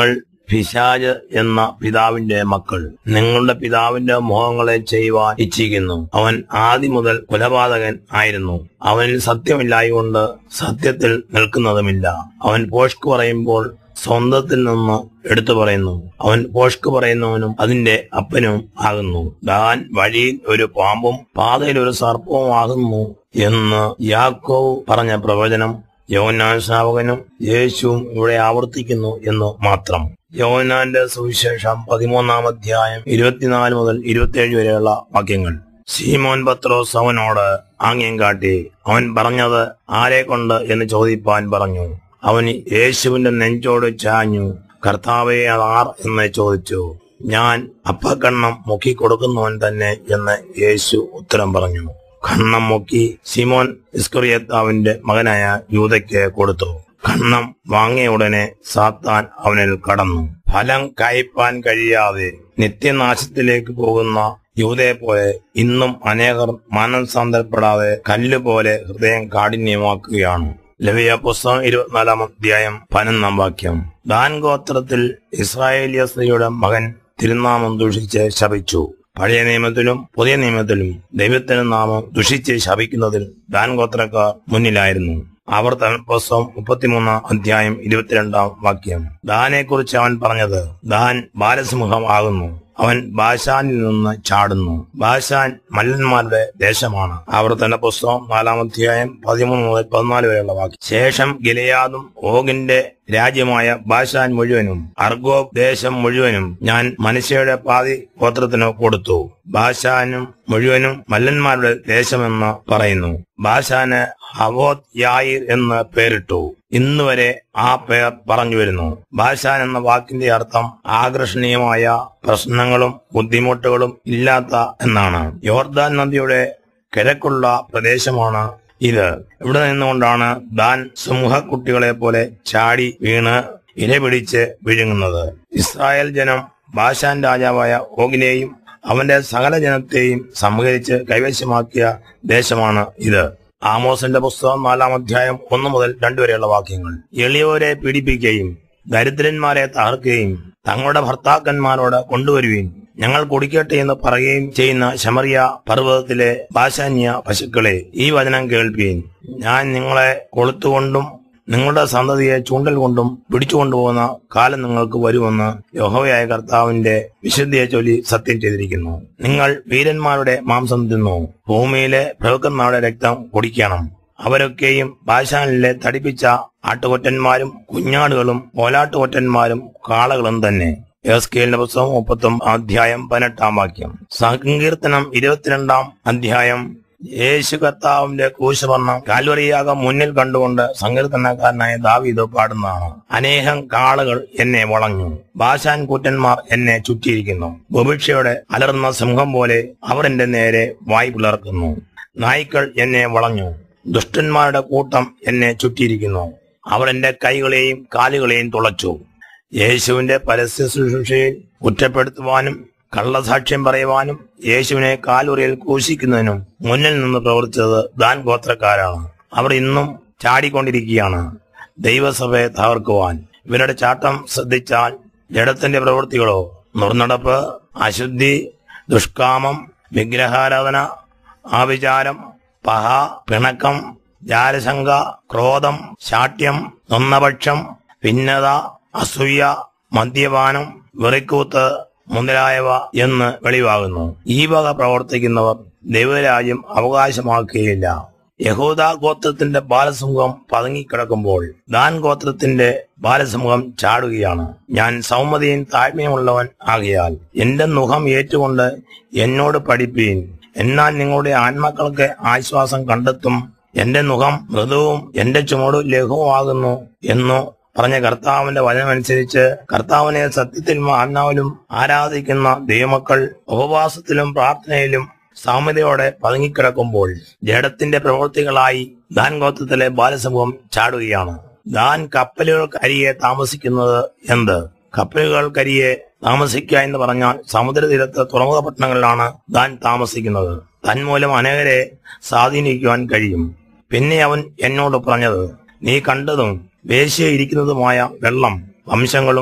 പിശാജ് എന്ന പിതാവിന്റെ മക്കൾ നിങ്ങളുടെ പിതാവിന്റെ മോഹങ്ങളെ ചെയ്യുവാൻ ഇച്ഛിക്കുന്നു അവൻ ആദ്യം മുതൽ കൊലപാതകൻ ആയിരുന്നു അവനിൽ സത്യമില്ലായകൊണ്ട് സത്യത്തിൽ നിൽക്കുന്നതുമില്ല അവൻ പോഷ്ക് പറയുമ്പോൾ സ്വന്തത്തിൽ നിന്ന് എടുത്തു പറയുന്നു അവൻ പോഷ്ക് പറയുന്നവനും അതിന്റെ അപ്പനും ആകുന്നു താൻ വഴിയിൽ ഒരു പാമ്പും പാതയിൽ ഒരു സർപ്പവും ആകുന്നു എന്ന് യാക്കോവ് പറഞ്ഞ പ്രവചനം യോനാൻ ശ്രാവകനും യേശുവും ഇവിടെ ആവർത്തിക്കുന്നു എന്ന് മാത്രം യോനാന്റെ സുവിശേഷം പതിമൂന്നാം അധ്യായം ഇരുപത്തിനാല് മുതൽ ഇരുപത്തിയേഴ് വരെയുള്ള വാക്യങ്ങൾ സീമോൻ പത്രോസ് അവനോട് ആംഗ്യം കാട്ടി അവൻ പറഞ്ഞത് ആരെ കൊണ്ട് എന്ന് ചോദിപ്പാൻ പറഞ്ഞു അവൻ യേശുവിന്റെ നെഞ്ചോട് ചാഞ്ഞു കർത്താവെ അതാർ എന്ന് ചോദിച്ചു ഞാൻ അപ്പക്കണ്ണം മുക്കി കൊടുക്കുന്നവൻ തന്നെ എന്ന് യേശു ഉത്തരം പറഞ്ഞു കണ്ണം മുക്കി സിമോൻ ഇസ്കുറിയത്താവിന്റെ മകനായ യൂതയ്ക്ക് കൊടുത്തു കണ്ണം വാങ്ങിയ ഉടനെ സാത്താൻ അവനിൽ കടന്നു ഫലം കയ്പാൻ കഴിയാതെ നിത്യനാശത്തിലേക്ക് പോകുന്ന യൂതയെ പോലെ ഇന്നും അനേകർ മാനസാന്തരപ്പെടാതെ കല്ലുപോലെ ഹൃദയം കാഠിന്യമാക്കുകയാണ് ലവിയ പുസ്തകം ഇരുപത്തിനാലാം അധ്യായം പതിനൊന്നാം വാക്യം ദാൻ ഗോത്രത്തിൽ ഇസ്രായേലിയ സ്ത്രീയുടെ മകൻ തിരുനാമം ദൂഷിച്ച് ശപിച്ചു പഴയ നിയമത്തിലും പുതിയ നിയമത്തിലും ദൈവത്തിന്റെ നാമം ദുഷിച്ച് ശപിക്കുന്നതിൽ ദാൻ ഗോത്രക്കാർ മുന്നിലായിരുന്നു ആവർത്തന പുസ്തകം മുപ്പത്തിമൂന്നാം അധ്യായം ഇരുപത്തിരണ്ടാം വാക്യം ദാനെ കുറിച്ച് അവൻ പറഞ്ഞത് ദാൻ ബാലസിംഹം ആകുന്നു അവൻ ബാഷാനിൽ നിന്ന് ചാടുന്നു ബാഷാൻ മല്ലന്മാരുടെ ദേശമാണ് ആവർത്തന പുസ്തകം നാലാം അധ്യായം പതിമൂന്ന് മുതൽ പതിനാല് വരെയുള്ള വാക്യം ശേഷം ഗിലയാദും ഓഗിന്റെ രാജ്യമായ ബാഷാൻ മുഴുവനും അർഗോബ് ദേശം മുഴുവനും ഞാൻ മനുഷ്യയുടെ പാതി ഗോത്രത്തിന് കൊടുത്തു ബാഷാനും മുഴുവനും മല്ലന്മാരുടെ ദേശമെന്ന് പറയുന്നു ബാഷാന് ഹവോത് യായിർ എന്ന് പേരിട്ടു ഇന്നുവരെ ആ പേർ പറഞ്ഞു വരുന്നു ബാഷാൻ എന്ന വാക്കിന്റെ അർത്ഥം ആകർഷണീയമായ പ്രശ്നങ്ങളും ബുദ്ധിമുട്ടുകളും ഇല്ലാത്ത എന്നാണ് യോർദാൻ നദിയുടെ കിഴക്കുള്ള പ്രദേശമാണ് ഇത് ഇവിടെ നിന്നുകൊണ്ടാണ് ദാൻ സമൂഹക്കുട്ടികളെ പോലെ ചാടി വീണ് ഇരപിടിച്ച് വിഴുങ്ങുന്നത് ഇസ്രായേൽ ജനം ബാഷാൻ രാജാവായ ഓഗിനെയും അവന്റെ സകല ജനത്തെയും സംഹരിച്ച് കൈവശമാക്കിയ ദേശമാണ് ഇത് ആമോസിന്റെ പുസ്തകം നാലാം അധ്യായം ഒന്ന് മുതൽ രണ്ടു വരെയുള്ള വാക്യങ്ങൾ എളിയവരെ പീഡിപ്പിക്കുകയും ദരിദ്രന്മാരെ തകർക്കുകയും തങ്ങളുടെ ഭർത്താക്കന്മാരോട് കൊണ്ടുവരുകയും ഞങ്ങൾ കുടിക്കട്ടെ എന്ന് പറയുകയും ചെയ്യുന്ന ശമറിയ പർവ്വതത്തിലെ ബാശാന്യ പശുക്കളെ ഈ വചനം കേൾപ്പീൻ ഞാൻ നിങ്ങളെ കൊളുത്തുകൊണ്ടും നിങ്ങളുടെ സന്തതിയെ ചൂണ്ടൽ കൊണ്ടും പിടിച്ചുകൊണ്ടുപോകുന്ന കാലം നിങ്ങൾക്ക് വരുമെന്ന് യഹോവയായ കർത്താവിന്റെ വിശുദ്ധിയെ ചൊല്ലി സത്യം ചെയ്തിരിക്കുന്നു നിങ്ങൾ വീരന്മാരുടെ മാംസം തിന്നു ഭൂമിയിലെ പ്രഭുക്കന്മാരുടെ രക്തം കുടിക്കണം അവരൊക്കെയും ബാഷാനിലെ തടിപ്പിച്ച ആട്ടുകൊറ്റന്മാരും കുഞ്ഞാടുകളും ഓലാട്ടുകൊറ്റന്മാരും കാളകളും തന്നെ യസ്കേലിന്റെ പുസ്തകം മുപ്പത്തും അധ്യായം പതിനെട്ടാം വാക്യം സങ്കീർത്തനം ഇരുപത്തിരണ്ടാം അധ്യായം യേശു കർത്താവിന്റെ കൂശവർണ്ണം കാൽവറിയാകം മുന്നിൽ കണ്ടുകൊണ്ട് സങ്കീർത്തനക്കാരനായ ദാവീദ് പാടുന്നതാണ് അനേകം കാളുകൾ എന്നെ വളഞ്ഞു ബാശാൻ കൂറ്റന്മാർ എന്നെ ചുറ്റിയിരിക്കുന്നു ബുഭിക്ഷയുടെ അലർന്ന സിംഹം പോലെ അവർ എന്റെ നേരെ വായി പിളർക്കുന്നു നായ്ക്കൾ എന്നെ വളഞ്ഞു ദുഷ്ടന്മാരുടെ കൂട്ടം എന്നെ ചുറ്റിയിരിക്കുന്നു അവർ എന്റെ കൈകളെയും കാലുകളെയും തുളച്ചു യേശുവിന്റെ പരസ്യ ശുശ്രൂഷയിൽ കുറ്റപ്പെടുത്തുവാനും കള്ളസാക്ഷ്യം പറയുവാനും യേശുവിനെ കാലുറിയിൽ ക്രൂശിക്കുന്നതിനും മുന്നിൽ നിന്ന് പ്രവർത്തിച്ചത് ദാൻ ഗോത്രക്കാരാണ് അവർ ഇന്നും ചാടിക്കൊണ്ടിരിക്കുകയാണ് ദൈവസഭയെ തകർക്കുവാൻ ഇവരുടെ ചാട്ടം ശ്രദ്ധിച്ചാൽ ജഡത്തിന്റെ പ്രവൃത്തികളോ നുറനടപ്പ് അശുദ്ധി ദുഷ്കാമം വിഗ്രഹാരാധന ആവിചാരം പഹ പിണക്കം ജാരശങ്ക ക്രോധം ശാഠ്യം നൊന്നപക്ഷം ഭിന്നത അസൂയ മദ്യപാനം വെറിക്കൂത്ത് മുതലായവ എന്ന് വെളിവാകുന്നു ഈ വക പ്രവർത്തിക്കുന്നവർ ദൈവരാജ്യം അവകാശമാക്കുകയില്ല യഹൂദ ഗോത്രത്തിന്റെ ബാലസമൂഹം പതുങ്ങിക്കിടക്കുമ്പോൾ ദാൻ ഗോത്രത്തിന്റെ ബാലസമൂഹം ചാടുകയാണ് ഞാൻ സൗമതിയും താഴ്മയുമുള്ളവൻ ആകിയാൽ എന്റെ മുഖം ഏറ്റുകൊണ്ട് എന്നോട് പഠിപ്പീൻ എന്നാൽ നിങ്ങളുടെ ആത്മാക്കൾക്ക് ആശ്വാസം കണ്ടെത്തും എന്റെ മുഖം മൃദുവും എന്റെ ചുമട് ലഘുവുമാകുന്നു എന്നു പറഞ്ഞ കർത്താവിന്റെ വചനമനുസരിച്ച് കർത്താവിനെ സത്യത്തിലും ആത്മാവിലും ആരാധിക്കുന്ന ദൈവമക്കൾ ഉപവാസത്തിലും പ്രാർത്ഥനയിലും സാമ്യതയോടെ പതുങ്ങിക്കിടക്കുമ്പോൾ ജഡത്തിന്റെ പ്രവൃത്തികളായി ദാൻ ഗോത്രത്തിലെ ബാലസമൂഹം ചാടുകയാണ് ദാൻ കപ്പലുകൾക്കരിയെ താമസിക്കുന്നത് എന്ത് കപ്പലുകൾക്കരിയെ താമസിക്കുക എന്ന് പറഞ്ഞാൽ സമുദ്രതീരത്ത് തുറമുഖ പട്ടണങ്ങളിലാണ് ദാൻ താമസിക്കുന്നത് തന്മൂലം അനേകരെ സ്വാധീനിക്കുവാൻ കഴിയും പിന്നെ അവൻ എന്നോട് പറഞ്ഞത് നീ കണ്ടതും വേശ്യ ഇരിക്കുന്നതുമായ വെള്ളം വംശങ്ങളും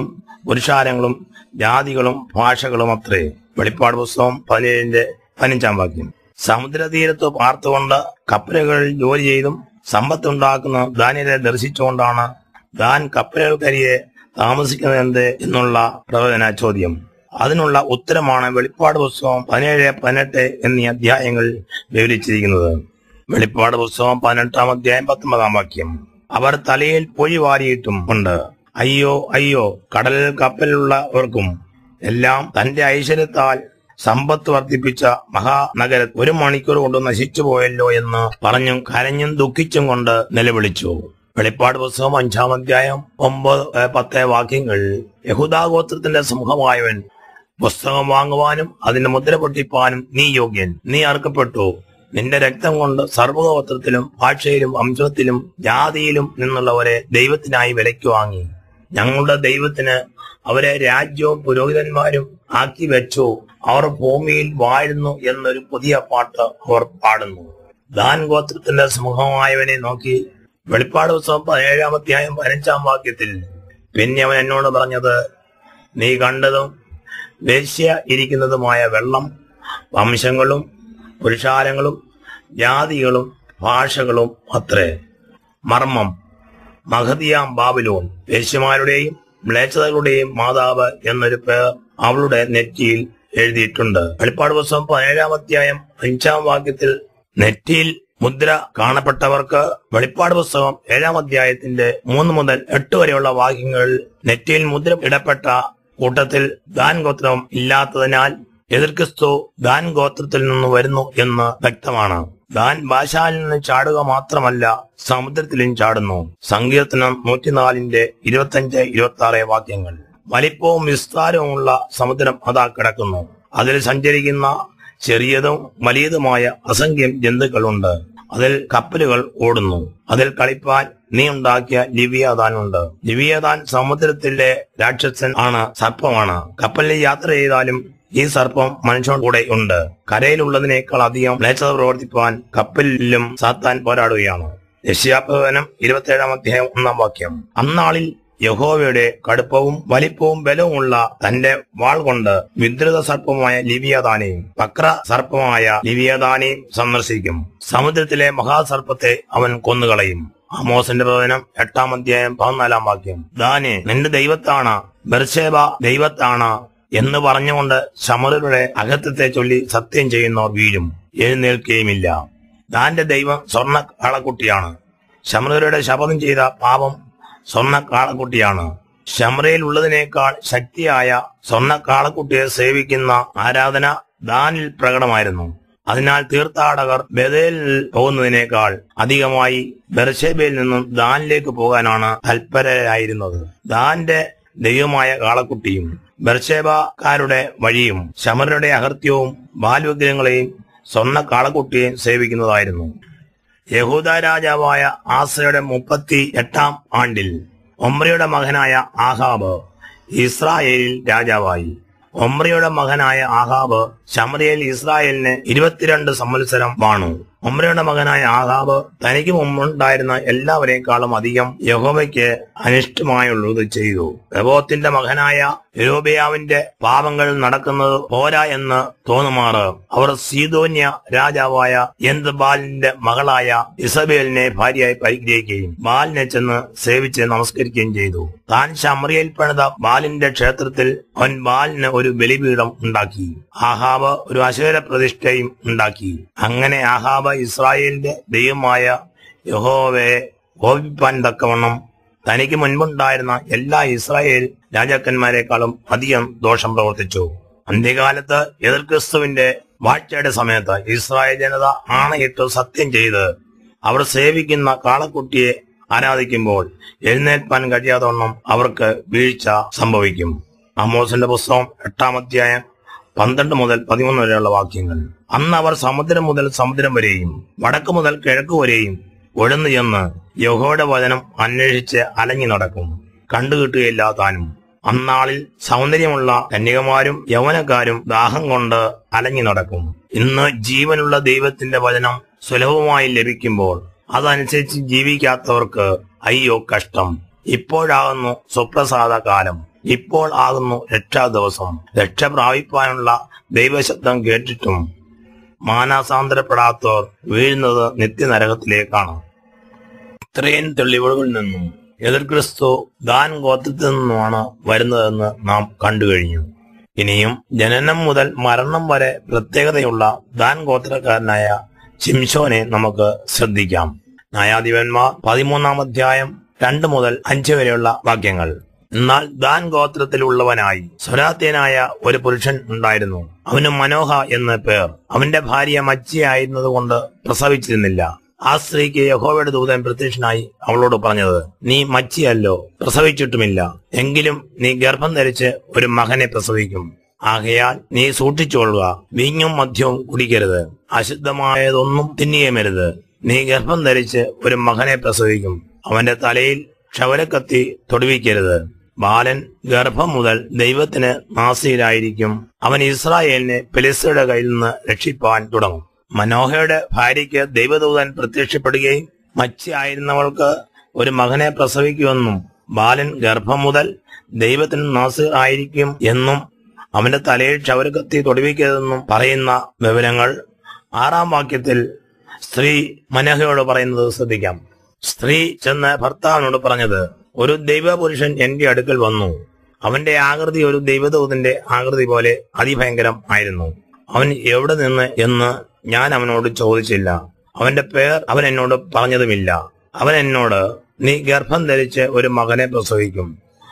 പുരുഷാരങ്ങളും ജാതികളും ഭാഷകളും അത്രേ വെളിപ്പാട് പുസ്തകം പതിനേഴിന്റെ പതിനഞ്ചാം വാക്യം സമുദ്രതീരത്ത് പാർത്തുകൊണ്ട് കപ്പലുകളിൽ ജോലി ചെയ്തും സമ്പത്തുണ്ടാക്കുന്ന ദാനിയരെ ദർശിച്ചുകൊണ്ടാണ് ദാൻ കപ്പലുകൾക്കരിയെ താമസിക്കുന്നത് എന്നുള്ള പ്രവചന ചോദ്യം അതിനുള്ള ഉത്തരമാണ് വെളിപ്പാട് പുസ്തകം പതിനേഴ് പതിനെട്ട് എന്നീ അധ്യായങ്ങൾ വിവരിച്ചിരിക്കുന്നത് വെളിപ്പാട് പുസ്തകം പതിനെട്ടാം അധ്യായം പത്തൊമ്പതാം വാക്യം അവർ തലയിൽ പൊഴി വാരിയിട്ടും ഉണ്ട് അയ്യോ അയ്യോ കടലിൽ കപ്പലിലുള്ളവർക്കും എല്ലാം തന്റെ ഐശ്വര്യത്താൽ സമ്പത്ത് വർദ്ധിപ്പിച്ച മഹാനഗര ഒരു മണിക്കൂർ കൊണ്ട് നശിച്ചു പോയല്ലോ എന്ന് പറഞ്ഞും കരഞ്ഞും ദുഃഖിച്ചും കൊണ്ട് നിലവിളിച്ചു വെളിപ്പാട് പുസ്തകം അഞ്ചാം അധ്യായം ഒമ്പത് ഏ, പത്ത് വാക്യങ്ങൾ യഹൂദാഗോത്രത്തിന്റെ സമൂഹമായവൻ പുസ്തകം വാങ്ങുവാനും അതിന്റെ മുദ്ര പൊട്ടിപ്പാനും നീ യോഗ്യൻ നീ അർക്കപ്പെട്ടു നിന്റെ രക്തം കൊണ്ട് സർവഗോത്രത്തിലും ഭാഷയിലും വംശത്തിലും ജാതിയിലും നിന്നുള്ളവരെ ദൈവത്തിനായി വിലയ്ക്ക് വാങ്ങി ഞങ്ങളുടെ ദൈവത്തിന് അവരെ രാജ്യവും പുരോഹിതന്മാരും ആക്കി വെച്ചു അവർ ഭൂമിയിൽ വാഴുന്നു എന്നൊരു പുതിയ പാട്ട് അവർ പാടുന്നു ദാൻ ഗോത്രത്തിന്റെ സമൂഹമായവനെ നോക്കി വെളിപ്പാട് പുസ്തകം പതിനേഴാം അധ്യായം പതിനഞ്ചാം വാക്യത്തിൽ പിന്നെ അവൻ എന്നോട് പറഞ്ഞത് നീ കണ്ടതും വേശ്യ ഇരിക്കുന്നതുമായ വെള്ളം വംശങ്ങളും പുരുഷാരങ്ങളും ജാതികളും ഭാഷകളും അത്രേ മർമ്മം മഹതിയാം ബാബിലോൺ വേശ്യമാരുടെയും മ്ലേച്ഛതകളുടെയും മാതാവ് എന്നൊരു പേർ അവളുടെ നെറ്റിയിൽ എഴുതിയിട്ടുണ്ട് വെളിപ്പാട് പുസ്തകം പതിനേഴാം അധ്യായം അഞ്ചാം വാക്യത്തിൽ നെറ്റിയിൽ മുദ്ര കാണപ്പെട്ടവർക്ക് വെളിപ്പാട് പുസ്തകം ഏഴാം അധ്യായത്തിന്റെ മൂന്ന് മുതൽ എട്ട് വരെയുള്ള വാക്യങ്ങളിൽ നെറ്റിയിൽ മുദ്ര ഇടപ്പെട്ട കൂട്ടത്തിൽ ദാൻ ഗോത്രം ഇല്ലാത്തതിനാൽ എതിർക്രിസ്തു ദാൻ ഗോത്രത്തിൽ നിന്ന് വരുന്നു എന്ന് വ്യക്തമാണ് ദാൻ ഭാഷാലിൽ നിന്ന് ചാടുക മാത്രമല്ല സമുദ്രത്തിലും ചാടുന്നു സങ്കീർത്തനം നൂറ്റിനാലിന്റെ ഇരുപത്തഞ്ച് ഇരുപത്തി ആറ് വാക്യങ്ങൾ വലിപ്പവും വിസ്താരവുമുള്ള സമുദ്രം അതാ കിടക്കുന്നു അതിൽ സഞ്ചരിക്കുന്ന ചെറിയതും വലിയതുമായ അസംഖ്യം ജന്തുക്കളുണ്ട് അതിൽ കപ്പലുകൾ ഓടുന്നു അതിൽ കളിപ്പാൻ നീ ഉണ്ടാക്കിയ ലിവിയദാനുണ്ട് ലിവിയദാൻ സമുദ്രത്തിലെ രാക്ഷസൻ ആണ് സർപ്പമാണ് കപ്പലിൽ യാത്ര ചെയ്താലും ഈ സർപ്പം മനുഷ്യൻ കൂടെ ഉണ്ട് കരയിലുള്ളതിനേക്കാൾ അധികം മ്ലേച്ഛത പ്രവർത്തിപ്പാൻ കപ്പലിലും സാത്താൻ പോരാടുകയാണ് യശ്യാപ്രവചനം ഇരുപത്തിയേഴാം അധ്യായം ഒന്നാം വാക്യം അന്നാളിൽ യഹോവയുടെ കടുപ്പവും വലിപ്പവും ബലവുമുള്ള തന്റെ വാൾ കൊണ്ട് വിദ്രുത സർപ്പമായ ലിവിയദാനെയും വക്ര സർപ്പമായ ലിവിയദാനെയും സന്ദർശിക്കും സമുദ്രത്തിലെ മഹാസർപ്പത്തെ അവൻ കൊന്നുകളയും ആമോസിന്റെ പ്രവചനം എട്ടാം അധ്യായം പതിനാലാം വാക്യം ദാനെ നിന്റെ ദൈവത്താണ് ബർഷേബ ദൈവത്താണ് എന്ന് പറഞ്ഞുകൊണ്ട് ശമരുടെ അകത്തത്തെ ചൊല്ലി സത്യം ചെയ്യുന്നവർ വീഴും എഴുന്നേൽക്കുകയുമില്ല ദാന്റെ ദൈവം സ്വർണ്ണ കാളക്കുട്ടിയാണ് ശമരരുടെ ശപഥം ചെയ്ത പാപം സ്വർണ്ണ കാളക്കുട്ടിയാണ് ശമറയിൽ ഉള്ളതിനേക്കാൾ ശക്തിയായ സ്വർണ്ണ കാളക്കുട്ടിയെ സേവിക്കുന്ന ആരാധന ദാനിൽ പ്രകടമായിരുന്നു അതിനാൽ തീർത്ഥാടകർ ബദേലിൽ പോകുന്നതിനേക്കാൾ അധികമായി ബെർഷേബയിൽ നിന്നും ദാനിലേക്ക് പോകാനാണ് തൽപരരായിരുന്നത് ദാന്റെ ദൈവമായ കാളക്കുട്ടിയും ബർഷേബക്കാരുടെ വഴിയും ശമരരുടെ അകൃത്യവും ബാൽവിഗ്രഹങ്ങളെയും സ്വർണ്ണ കാളക്കുട്ടിയെയും സേവിക്കുന്നതായിരുന്നു യഹൂദ രാജാവായ ആസയുടെ മുപ്പത്തി എട്ടാം ആണ്ടിൽ ഒമ്രിയുടെ മകനായ ആഹാബ് ഇസ്രായേലിൽ രാജാവായി ഒമ്രിയുടെ മകനായ ആഹാബ് ശമരിയയിൽ ഇസ്രായേലിന് ഇരുപത്തിരണ്ട് സംവത്സരം വാണു ഒമ്രയുടെ മകനായ ആഹാബ് തനിക്ക് മുമ്പുണ്ടായിരുന്ന എല്ലാവരെക്കാളും അധികം യഹോവയ്ക്ക് അനിഷ്ടമായുള്ളത് ചെയ്തു രബോത്തിന്റെ മകനായ യരോബിയാവിന്റെ പാപങ്ങൾ നടക്കുന്നത് പോരാ എന്ന് തോന്നുമാറ് അവർ സീതോന്യ രാജാവായ എന്ത് ബാലിന്റെ മകളായ ഇസബേലിനെ ഭാര്യയായി പരിഗ്രഹിക്കുകയും ബാലിനെ ചെന്ന് സേവിച്ച് നമസ്കരിക്കുകയും ചെയ്തു താൻ ശമറിയയിൽ പണിത ബാലിന്റെ ക്ഷേത്രത്തിൽ അവൻ ബാലിന് ഒരു ബലിപീഠം ഉണ്ടാക്കി ആഹാബ് ഒരു അശേര പ്രതിഷ്ഠയും ഉണ്ടാക്കി അങ്ങനെ ആഹാബ് ഇസ്രായേലിന്റെ ദൈവമായ യഹോവയെ കോപിപ്പാൻ തക്കവണ്ണം തനിക്ക് മുൻപുണ്ടായിരുന്ന എല്ലാ ഇസ്രായേൽ രാജാക്കന്മാരെക്കാളും അധികം ദോഷം പ്രവർത്തിച്ചു അന്ത്യകാലത്ത് എതിർ ക്രിസ്തുവിന്റെ വാഴ്ചയുടെ സമയത്ത് ഇസ്രായേൽ ജനത ആണയിട്ട് സത്യം ചെയ്ത് അവർ സേവിക്കുന്ന കാളക്കുട്ടിയെ ആരാധിക്കുമ്പോൾ എഴുന്നേൽപ്പാൻ കഴിയാതവണ്ണം അവർക്ക് വീഴ്ച സംഭവിക്കും അമോസിന്റെ പുസ്തകം എട്ടാം അധ്യായം പന്ത്രണ്ട് മുതൽ പതിമൂന്ന് വരെയുള്ള വാക്യങ്ങൾ അന്ന് അവർ സമുദ്രം മുതൽ സമുദ്രം വരെയും വടക്ക് മുതൽ കിഴക്ക് വരെയും ഒഴുന്നു ചെന്ന് യഹോയുടെ വചനം അന്വേഷിച്ച് അലഞ്ഞു നടക്കും കണ്ടുകിട്ടുകയില്ല താനും അന്നാളിൽ സൗന്ദര്യമുള്ള കന്യകമാരും യൗവനക്കാരും ദാഹം കൊണ്ട് അലഞ്ഞു നടക്കും ഇന്ന് ജീവനുള്ള ദൈവത്തിന്റെ വചനം സുലഭമായി ലഭിക്കുമ്പോൾ അതനുസരിച്ച് ജീവിക്കാത്തവർക്ക് അയ്യോ കഷ്ടം ഇപ്പോഴാകുന്നു സുപ്രസാദ കാലം ഇപ്പോൾ ആകുന്നു രക്ഷാ ദിവസം രക്ഷ പ്രാപിപ്പാനുള്ള ദൈവശബ്ദം കേട്ടിട്ടും മാനാസാന്തരപ്പെടാത്തവർ വീഴുന്നത് നിത്യനരകത്തിലേക്കാണ് ഇത്രയും തെളിവുകളിൽ നിന്നും എതിർ ക്രിസ്തു ദാൻ ഗോത്രത്തിൽ നിന്നുമാണ് വരുന്നതെന്ന് നാം കണ്ടു കഴിഞ്ഞു ഇനിയും ജനനം മുതൽ മരണം വരെ പ്രത്യേകതയുള്ള ദാൻ ഗോത്രക്കാരനായ ശിംശോനെ നമുക്ക് ശ്രദ്ധിക്കാം ന്യായാധിപന്മാർ പതിമൂന്നാം അധ്യായം രണ്ട് മുതൽ അഞ്ച് വരെയുള്ള വാക്യങ്ങൾ എന്നാൽ ദാൻ ഗോത്രത്തിലുള്ളവനായി സ്വരാത്യനായ ഒരു പുരുഷൻ ഉണ്ടായിരുന്നു അവന് മനോഹ എന്ന് പേർ അവന്റെ ഭാര്യ മച്ചിയായിരുന്നതുകൊണ്ട് പ്രസവിച്ചിരുന്നില്ല ആ സ്ത്രീക്ക് യഹോവയുടെ ദൂതൻ പ്രത്യക്ഷനായി അവളോട് പറഞ്ഞത് നീ മച്ചിയല്ലോ പ്രസവിച്ചിട്ടുമില്ല എങ്കിലും നീ ഗർഭം ധരിച്ച് ഒരു മകനെ പ്രസവിക്കും ആകയാൽ നീ സൂക്ഷിച്ചുകൊള്ളുക വീഞ്ഞും മദ്യവും കുടിക്കരുത് അശുദ്ധമായതൊന്നും തിന്നിയമരുത് നീ ഗർഭം ധരിച്ച് ഒരു മകനെ പ്രസവിക്കും അവന്റെ തലയിൽ ക്ഷവരക്കത്തി തൊടുവിക്കരുത് ബാലൻ ഗർഭം മുതൽ ദൈവത്തിന് നാസിയിലായിരിക്കും അവൻ ഇസ്രായേലിനെ പെലിസ്തയുടെ കയ്യിൽ നിന്ന് രക്ഷിപ്പാൻ തുടങ്ങും മനോഹയുടെ ഭാര്യയ്ക്ക് ദൈവദൂതൻ പ്രത്യക്ഷപ്പെടുകയും മച്ചിയായിരുന്നവൾക്ക് ഒരു മകനെ പ്രസവിക്കുമെന്നും ബാലൻ ഗർഭം മുതൽ ദൈവത്തിന് നാസിർ ആയിരിക്കും എന്നും അവന്റെ തലയിൽ ക്ഷവരക്കത്തി തൊടുവിക്കരുതെന്നും പറയുന്ന വിവരങ്ങൾ ആറാം വാക്യത്തിൽ സ്ത്രീ മനോഹയോട് പറയുന്നത് ശ്രദ്ധിക്കാം സ്ത്രീ ചെന്ന് ഭർത്താവിനോട് പറഞ്ഞത് ഒരു ദൈവപുരുഷൻ എന്റെ അടുക്കൽ വന്നു അവന്റെ ആകൃതി ഒരു ദൈവദൂതന്റെ ആകൃതി പോലെ അതിഭയങ്കരം ആയിരുന്നു അവൻ എവിടെ നിന്ന് എന്ന് ഞാൻ അവനോട് ചോദിച്ചില്ല അവന്റെ പേർ അവൻ എന്നോട് പറഞ്ഞതുമില്ല അവൻ എന്നോട് നീ ഗർഭം ധരിച്ച് ഒരു മകനെ പ്രസവിക്കും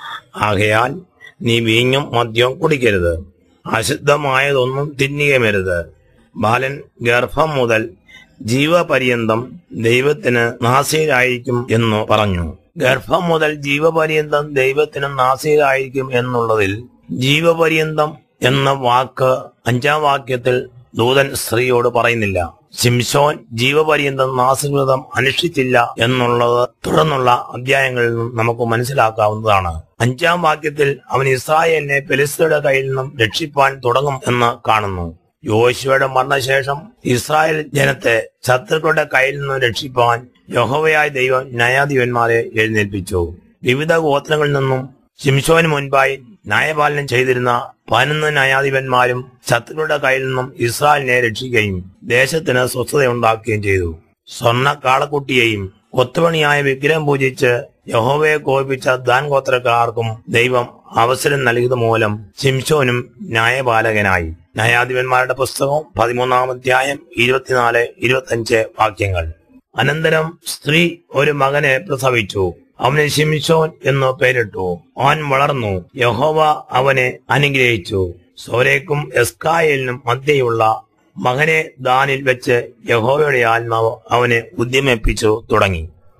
ആകയാൽ നീ വീഞ്ഞും മദ്യവും കുടിക്കരുത് അശുദ്ധമായതൊന്നും തിന്നുകയുമരുത് ബാലൻ ഗർഭം മുതൽ ജീവപര്യന്തം ദൈവത്തിന് നാസിയിലായിരിക്കും എന്നു പറഞ്ഞു ഗർഭം മുതൽ ജീവപര്യന്തം ദൈവത്തിന് നാസിയിലായിരിക്കും എന്നുള്ളതിൽ ജീവപര്യന്തം എന്ന വാക്ക് അഞ്ചാം വാക്യത്തിൽ ദൂതൻ സ്ത്രീയോട് പറയുന്നില്ല ശിംശോൻ ജീവപര്യന്തം നാസകൃതം അനുഷ്ഠിച്ചില്ല എന്നുള്ളത് തുടർന്നുള്ള അധ്യായങ്ങളിൽ നിന്നും നമുക്ക് മനസ്സിലാക്കാവുന്നതാണ് അഞ്ചാം വാക്യത്തിൽ അവൻ ഇസ്രായേലിനെ പെലിസ്തയുടെ കയ്യിൽ നിന്നും രക്ഷിപ്പാൻ തുടങ്ങും എന്ന് കാണുന്നു യോശുവയുടെ മരണശേഷം ഇസ്രായേൽ ജനത്തെ ശത്രുക്കളുടെ കയ്യിൽ നിന്നും രക്ഷിപ്പാൻ യഹോവയായ ദൈവം ന്യായാധിപന്മാരെ എഴുന്നേൽപ്പിച്ചു വിവിധ ഗോത്രങ്ങളിൽ നിന്നും ശിംശോന് മുൻപായി ന്യായപാലനം ചെയ്തിരുന്ന പതിനൊന്ന് ന്യായാധിപന്മാരും ശത്രുക്കളുടെ കയ്യിൽ നിന്നും ഇസ്രായേലിനെ രക്ഷിക്കുകയും ദേശത്തിന് സ്വസ്ഥതയുണ്ടാക്കുകയും ചെയ്തു സ്വർണ്ണ കാളക്കുട്ടിയെയും കൊത്തുപണിയായ വിഗ്രഹം പൂജിച്ച് യഹോവയെ കോപിച്ച ദാൻ ഗോത്രക്കാർക്കും ദൈവം അവസരം നൽകിയത് മൂലം ശിംശോനും ന്യായപാലകനായി ന്യായാധിപന്മാരുടെ പുസ്തകം പതിമൂന്നാം അധ്യായം ഇരുപത്തിനാല് ഇരുപത്തിയഞ്ച് വാക്യങ്ങൾ അനന്തരം സ്ത്രീ ഒരു മകനെ പ്രസവിച്ചു അവന് ശിംശോൻ എന്ന് പേരിട്ടു അവൻ വളർന്നു യഹോവ അവനെ അനുഗ്രഹിച്ചു സോരേക്കും എസ്കായേലിനും മധ്യയുള്ള മകനെ ദാനിൽ വെച്ച് യഹോവയുടെ ആത്മാവ് അവനെ ഉദ്യമിപ്പിച്ചു തുടങ്ങി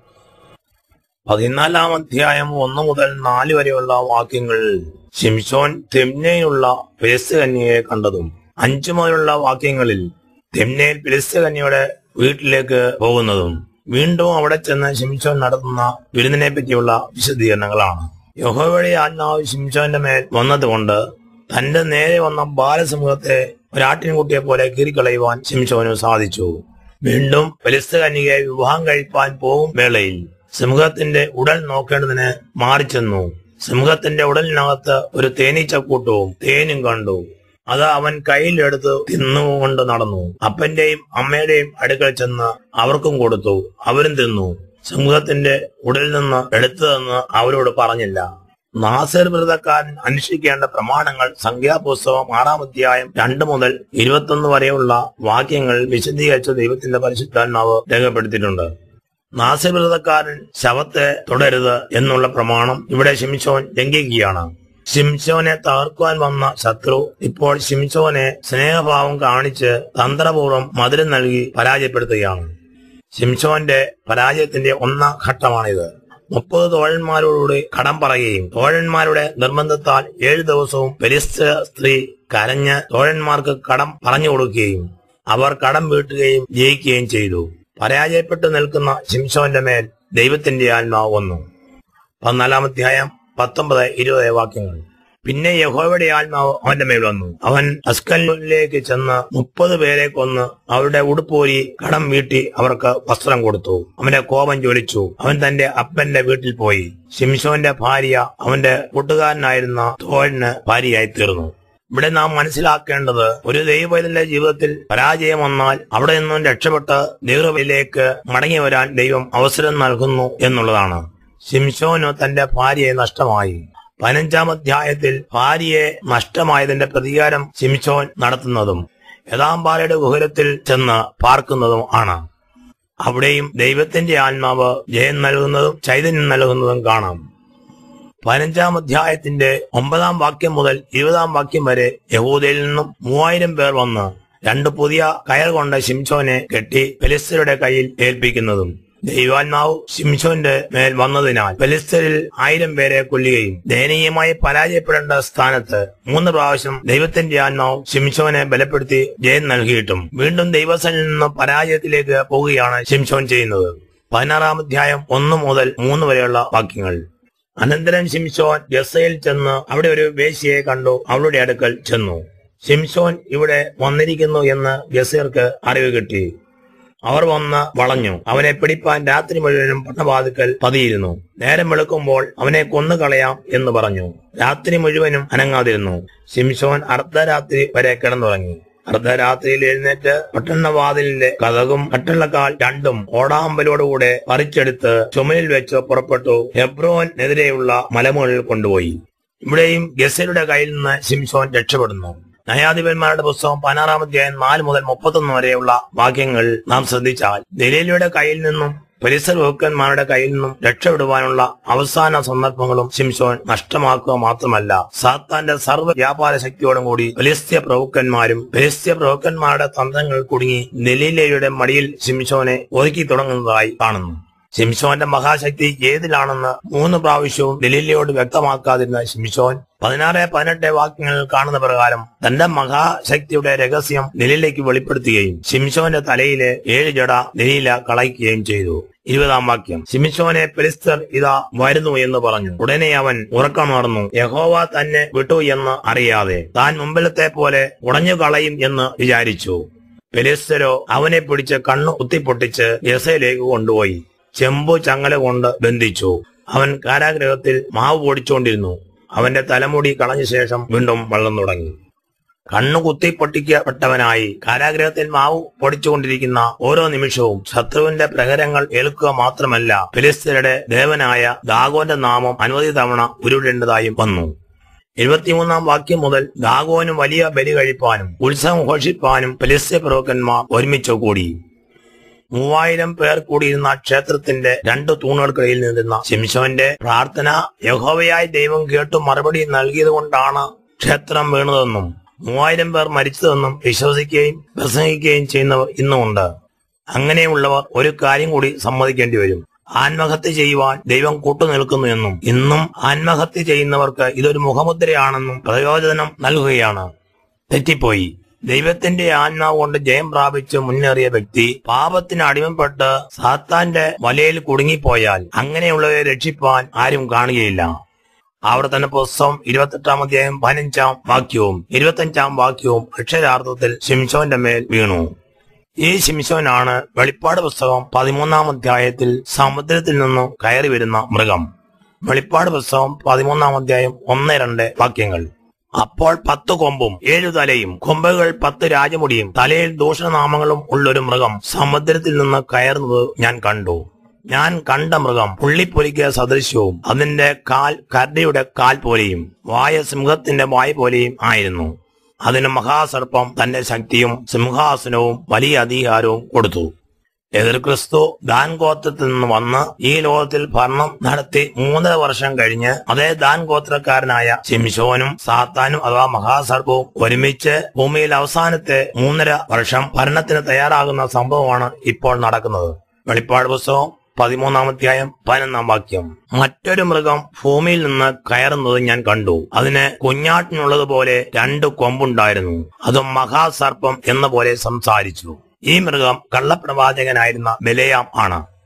പതിനാലാം അധ്യായം ഒന്ന് മുതൽ നാല് വരെയുള്ള വാക്യങ്ങളിൽ ശിംശോൻ തെമ്നയിലുള്ള ഫിലിസ്തീകന്യയെ കണ്ടതും അഞ്ചു മുതലുള്ള വാക്യങ്ങളിൽ തെമ്നയിൽ ഫിലിസ്തീകന്യയുടെ വീട്ടിലേക്ക് പോകുന്നതും വീണ്ടും അവിടെ ചെന്ന് ശിംശോൻ നടത്തുന്ന വിരുന്നിനെ പറ്റിയുള്ള വിശദീകരണങ്ങളാണ് യഹോവയുടെ ആത്മാവ് ശിംശോന്റെ മേൽ വന്നതുകൊണ്ട് തന്റെ നേരെ വന്ന ബാലസമൂഹത്തെ ഒരാട്ടിൻകുട്ടിയെ പോലെ കീറിക്കളയുവാൻ ശിംശോന് സാധിച്ചു വീണ്ടും ഫലിസ്ത കന്യകയെ വിവാഹം കഴിപ്പാൻ പോകും വേളയിൽ സിംഹത്തിന്റെ ഉടൽ നോക്കേണ്ടതിന് മാറിച്ചെന്നു സിംഹത്തിന്റെ ഉടലിനകത്ത് ഒരു തേനീച്ചക്കൂട്ടവും തേനും കണ്ടു അത് അവൻ കയ്യിലെടുത്ത് തിന്നുകൊണ്ട് നടന്നു അപ്പന്റെയും അമ്മയുടെയും അടുക്കൽ ചെന്ന് അവർക്കും കൊടുത്തു അവരും തിന്നു സിംഹത്തിന്റെ ഉടലിൽ നിന്ന് എടുത്തതെന്ന് അവരോട് പറഞ്ഞില്ല നാസർ വ്രതക്കാരൻ അനുഷ്ഠിക്കേണ്ട പ്രമാണങ്ങൾ സംഖ്യാപുസ്തകം ആറാം അധ്യായം രണ്ട് മുതൽ ഇരുപത്തൊന്ന് വരെയുള്ള വാക്യങ്ങൾ വിശദീകരിച്ച ദൈവത്തിന്റെ പരിശുദ്ധാത്മാവ് രേഖപ്പെടുത്തിയിട്ടുണ്ട് നാസർ വ്രതക്കാരൻ ശവത്തെ തുടരുത് എന്നുള്ള പ്രമാണം ഇവിടെ ശിംശോൻ ലംഘിക്കുകയാണ് ശിംശോനെ തകർക്കുവാൻ വന്ന ശത്രു ഇപ്പോൾ ശിംശോനെ സ്നേഹഭാവം കാണിച്ച് തന്ത്രപൂർവ്വം മധുരം നൽകി പരാജയപ്പെടുത്തുകയാണ് ശിംശോന്റെ പരാജയത്തിന്റെ ഒന്നാം ഘട്ടമാണിത് മുപ്പത് തോഴന്മാരോടുകൂടി കടം പറയുകയും തോഴന്മാരുടെ നിർബന്ധത്താൽ ഏഴു ദിവസവും പെലിസ്ത സ്ത്രീ കരഞ്ഞ് തോഴന്മാർക്ക് കടം പറഞ്ഞു കൊടുക്കുകയും അവർ കടം വീട്ടുകയും ജയിക്കുകയും ചെയ്തു പരാജയപ്പെട്ടു നിൽക്കുന്ന ശിംശോന്റെ മേൽ ദൈവത്തിന്റെ ആത്മാവ് വന്നു പതിനാലാം അധ്യായം പത്തൊമ്പത് ഇരുപത് വാക്യങ്ങൾ പിന്നെ യഹോവയുടെ ആത്മാവ് അവന്റെ മേൽ വന്നു അവൻ അസ്കലിലേക്ക് ചെന്ന് മുപ്പത് പേരെ കൊന്ന് അവരുടെ ഉടുപ്പോരി കടം വീട്ടി അവർക്ക് വസ്ത്രം കൊടുത്തു അവന്റെ കോപം ജ്വലിച്ചു അവൻ തന്റെ അപ്പന്റെ വീട്ടിൽ പോയി ശിംശോന്റെ ഭാര്യ അവന്റെ കൂട്ടുകാരനായിരുന്ന തോഴിന് ഭാര്യയായി തീർന്നു ഇവിടെ നാം മനസ്സിലാക്കേണ്ടത് ഒരു ദൈവത്തിന്റെ ജീവിതത്തിൽ പരാജയം വന്നാൽ അവിടെ നിന്നും രക്ഷപ്പെട്ട് ദൈവത്തിലേക്ക് മടങ്ങി വരാൻ ദൈവം അവസരം നൽകുന്നു എന്നുള്ളതാണ് ശിംശോന് തന്റെ ഭാര്യയെ നഷ്ടമായി പതിനഞ്ചാം അധ്യായത്തിൽ ഭാര്യയെ നഷ്ടമായതിന്റെ പ്രതികാരം ശിംശോൻ നടത്തുന്നതും യഥാംബാലയുടെ ഗുഹരത്തിൽ ചെന്ന് പാർക്കുന്നതും ആണ് അവിടെയും ദൈവത്തിന്റെ ആത്മാവ് ജയം നൽകുന്നതും ചൈതന്യം നൽകുന്നതും കാണാം പതിനഞ്ചാം അധ്യായത്തിന്റെ ഒമ്പതാം വാക്യം മുതൽ ഇരുപതാം വാക്യം വരെ യഹൂദയിൽ നിന്നും മൂവായിരം പേർ വന്ന് രണ്ട് പുതിയ കയർ കൊണ്ട് ശിംശോനെ കെട്ടി ഫെലിസ്തരുടെ കയ്യിൽ ഏൽപ്പിക്കുന്നതും ദൈവാത്മാവ് ശിംശോന്റെ മേൽ വന്നതിനാൽ ഫെലിസ്തരിൽ ആയിരം പേരെ കൊല്ലുകയും ദയനീയമായി പരാജയപ്പെടേണ്ട സ്ഥാനത്ത് മൂന്ന് പ്രാവശ്യം ദൈവത്തിന്റെ ആത്മാവ് ശിംശോനെ ബലപ്പെടുത്തി ജയം നൽകിയിട്ടും വീണ്ടും ദൈവസനിൽ നിന്ന് പരാജയത്തിലേക്ക് പോവുകയാണ് ശിംശോൻ ചെയ്യുന്നത് പതിനാറാം അധ്യായം ഒന്ന് മുതൽ മൂന്ന് വരെയുള്ള വാക്യങ്ങൾ അനന്തരം ശിംശോൻ ഗസയിൽ ചെന്ന് അവിടെ ഒരു വേശ്യയെ കണ്ടു അവളുടെ അടുക്കൽ ചെന്നു ശിംശോൻ ഇവിടെ വന്നിരിക്കുന്നു എന്ന് ഗസീർക്ക് അറിവ് കിട്ടി അവർ വന്ന് വളഞ്ഞു അവനെ പിടിപ്പാൻ രാത്രി മുഴുവനും പട്ടണവാതിക്കൽ പതിയിരുന്നു നേരം വെളുക്കുമ്പോൾ അവനെ കൊന്നുകളയാം എന്ന് പറഞ്ഞു രാത്രി മുഴുവനും അനങ്ങാതിരുന്നു ശിംശോൻ അർദ്ധരാത്രി വരെ കിടന്നുറങ്ങി അർദ്ധരാത്രിയിൽ എഴുന്നേറ്റ് പട്ടണവാതിലിന്റെ കഥകും കട്ടളക്കാൽ രണ്ടും ഓടാമ്പലോടുകൂടെ പറിച്ചെടുത്ത് ചുമലിൽ വെച്ച് പുറപ്പെട്ടു ഹെബ്രോനെതിരെയുള്ള മലമുകളിൽ കൊണ്ടുപോയി ഇവിടെയും ഗസരുടെ കയ്യിൽ നിന്ന് ശിംശോൻ രക്ഷപ്പെടുന്നു ന്യായാധിപന്മാരുടെ പുസ്തകം പതിനാറാം അധ്യായം നാല് മുതൽ മുപ്പത്തൊന്ന് വരെയുള്ള വാക്യങ്ങൾ നാം ശ്രദ്ധിച്ചാൽ ദലീലയുടെ കയ്യിൽ നിന്നും പരിസര വകുക്കന്മാരുടെ കയ്യിൽ നിന്നും രക്ഷപ്പെടുവാനുള്ള അവസാന സന്ദർഭങ്ങളും ശിംശോൻ നഷ്ടമാക്കുക മാത്രമല്ല സാത്താന്റെ സർവ്വ വ്യാപാര ശക്തിയോടും കൂടി ഫലിസ്ത്യ പ്രഭുക്കന്മാരും ഫലിസ്ത്യ പ്രഭുക്കന്മാരുടെ തന്ത്രങ്ങൾ കുടുങ്ങി ദലീലയുടെ മടിയിൽ ശിംശോനെ ഒതുക്കി തുടങ്ങുന്നതായി കാണുന്നു ശിംശോന്റെ മഹാശക്തി ഏതിലാണെന്ന് മൂന്ന് പ്രാവശ്യവും ദലീലയോട് വ്യക്തമാക്കാതിരുന്ന ശിംശോൻ പതിനാറ് പതിനെട്ട് വാക്യങ്ങളിൽ കാണുന്ന പ്രകാരം തന്റെ മഹാശക്തിയുടെ രഹസ്യം ദലീലയ്ക്ക് വെളിപ്പെടുത്തുകയും ശിംശോന്റെ തലയിലെ ഏഴ് ജട ദലീല കളയ്ക്കുകയും ചെയ്തു ഇരുപതാം വാക്യം ശിമിശോനെ പെലിസ്തർ ഇതാ വരുന്നു എന്ന് പറഞ്ഞു ഉടനെ അവൻ ഉറക്കമാർന്നു യഹോവ തന്നെ വിട്ടു എന്ന് അറിയാതെ താൻ മുമ്പിലത്തെ പോലെ ഉടഞ്ഞു കളയും എന്ന് വിചാരിച്ചു പെലിസ്തരോ അവനെ പിടിച്ച് കണ്ണു കുത്തിപ്പൊട്ടിച്ച് യസയിലേക്ക് കൊണ്ടുപോയി ചെമ്പു ചങ്ങല കൊണ്ട് ബന്ധിച്ചു അവൻ കാരാഗ്രഹത്തിൽ മാവ് പൊടിച്ചുകൊണ്ടിരുന്നു അവന്റെ തലമുടി കളഞ്ഞ ശേഷം വീണ്ടും വെള്ളം തുടങ്ങി കണ്ണു കുത്തി പൊട്ടിക്കപ്പെട്ടവനായി കാരാഗ്രഹത്തിൽ മാവ് പൊടിച്ചുകൊണ്ടിരിക്കുന്ന ഓരോ നിമിഷവും ശത്രുവിന്റെ പ്രഹരങ്ങൾ ഏൽക്കുക മാത്രമല്ല ഫിലിസ്തീനയുടെ ദേവനായ ദാഗോന്റെ നാമം അനവധി തവണ ഉരുവിടേണ്ടതായും വന്നു എഴുപത്തിമൂന്നാം വാക്യം മുതൽ ദാഗോനും വലിയ ബലി കഴിപ്പാനും ഉത്സവം ഘോഷിപ്പാനും ഫിലിസ്തീയ പ്രഭുക്കന്മാർ ഒരുമിച്ച് കൂടി മൂവായിരം പേർ കൂടിയിരുന്ന ക്ഷേത്രത്തിന്റെ രണ്ട് തൂണുകൾക്കിടയിൽ നിന്നിരുന്ന ശിംശോന്റെ പ്രാർത്ഥന യഹോവയായ ദൈവം കേട്ടു മറുപടി നൽകിയതുകൊണ്ടാണ് ക്ഷേത്രം വീണതെന്നും മൂവായിരം പേർ മരിച്ചതെന്നും വിശ്വസിക്കുകയും പ്രസംഗിക്കുകയും ചെയ്യുന്നവർ ഇന്നുമുണ്ട് അങ്ങനെയുള്ളവർ ഒരു കാര്യം കൂടി സമ്മതിക്കേണ്ടി വരും ആത്മഹത്യ ചെയ്യുവാൻ ദൈവം കൂട്ടുനിൽക്കുന്നു എന്നും ഇന്നും ആത്മഹത്യ ചെയ്യുന്നവർക്ക് ഇതൊരു മുഖമുദ്രയാണെന്നും പ്രയോജനം നൽകുകയാണ് തെറ്റിപ്പോയി ദൈവത്തിന്റെ ആത്മാവ് കൊണ്ട് ജയം പ്രാപിച്ച് മുന്നേറിയ വ്യക്തി പാപത്തിന് അടിമപ്പെട്ട് സാത്താന്റെ വലയിൽ കുടുങ്ങിപ്പോയാൽ അങ്ങനെയുള്ളവരെ രക്ഷിപ്പാൻ ആരും കാണുകയില്ല ആവർത്തന പുസ്തകം ഇരുപത്തെട്ടാം അധ്യായം പതിനഞ്ചാം വാക്യവും ഇരുപത്തഞ്ചാം വാക്യവും അക്ഷരാർത്ഥത്തിൽ ശിംശോന്റെ മേൽ വീണു ഈ ശിംശോനാണ് വെളിപ്പാട് പുസ്തകം പതിമൂന്നാം അധ്യായത്തിൽ സമുദ്രത്തിൽ നിന്നും കയറി വരുന്ന മൃഗം വെളിപ്പാട് പുസ്തകം പതിമൂന്നാം അധ്യായം ഒന്ന് രണ്ട് വാക്യങ്ങൾ അപ്പോൾ പത്ത് കൊമ്പും ഏഴു തലയും കൊമ്പുകൾ പത്ത് രാജമുടിയും തലയിൽ ദൂഷണനാമങ്ങളും ഉള്ളൊരു മൃഗം സമുദ്രത്തിൽ നിന്ന് കയറുന്നത് ഞാൻ കണ്ടു ഞാൻ കണ്ട മൃഗം പുള്ളിപ്പൊലിക്ക് സദൃശ്യവും അതിന്റെ കാൽ കരടിയുടെ കാൽ പോലെയും വായ സിംഹത്തിന്റെ വായ പോലെയും ആയിരുന്നു അതിന് മഹാസർപ്പം തന്റെ ശക്തിയും സിംഹാസനവും വലിയ അധികാരവും കൊടുത്തു എതിർ ക്രിസ്തു ദാൻ ഗോത്രത്തിൽ നിന്ന് വന്ന് ഈ ലോകത്തിൽ ഭരണം നടത്തി മൂന്നര വർഷം കഴിഞ്ഞ് അതേ ദാൻ ഗോത്രക്കാരനായ ശിംശോനും സാത്താനും അഥവാ മഹാസർപ്പവും ഒരുമിച്ച് ഭൂമിയിൽ അവസാനത്തെ മൂന്നര വർഷം ഭരണത്തിന് തയ്യാറാകുന്ന സംഭവമാണ് ഇപ്പോൾ നടക്കുന്നത് വെളിപ്പാട് പുസ്തകം പതിമൂന്നാം അധ്യായം പതിനൊന്നാം വാക്യം മറ്റൊരു മൃഗം ഭൂമിയിൽ നിന്ന് കയറുന്നത് ഞാൻ കണ്ടു അതിന് കുഞ്ഞാട്ടിനുള്ളതുപോലെ രണ്ട് കൊമ്പുണ്ടായിരുന്നു അതും മഹാസർപ്പം എന്ന പോലെ സംസാരിച്ചു ഈ മൃഗം കള്ളപ്രവാചകനായിരുന്ന ബലയാം ആണ്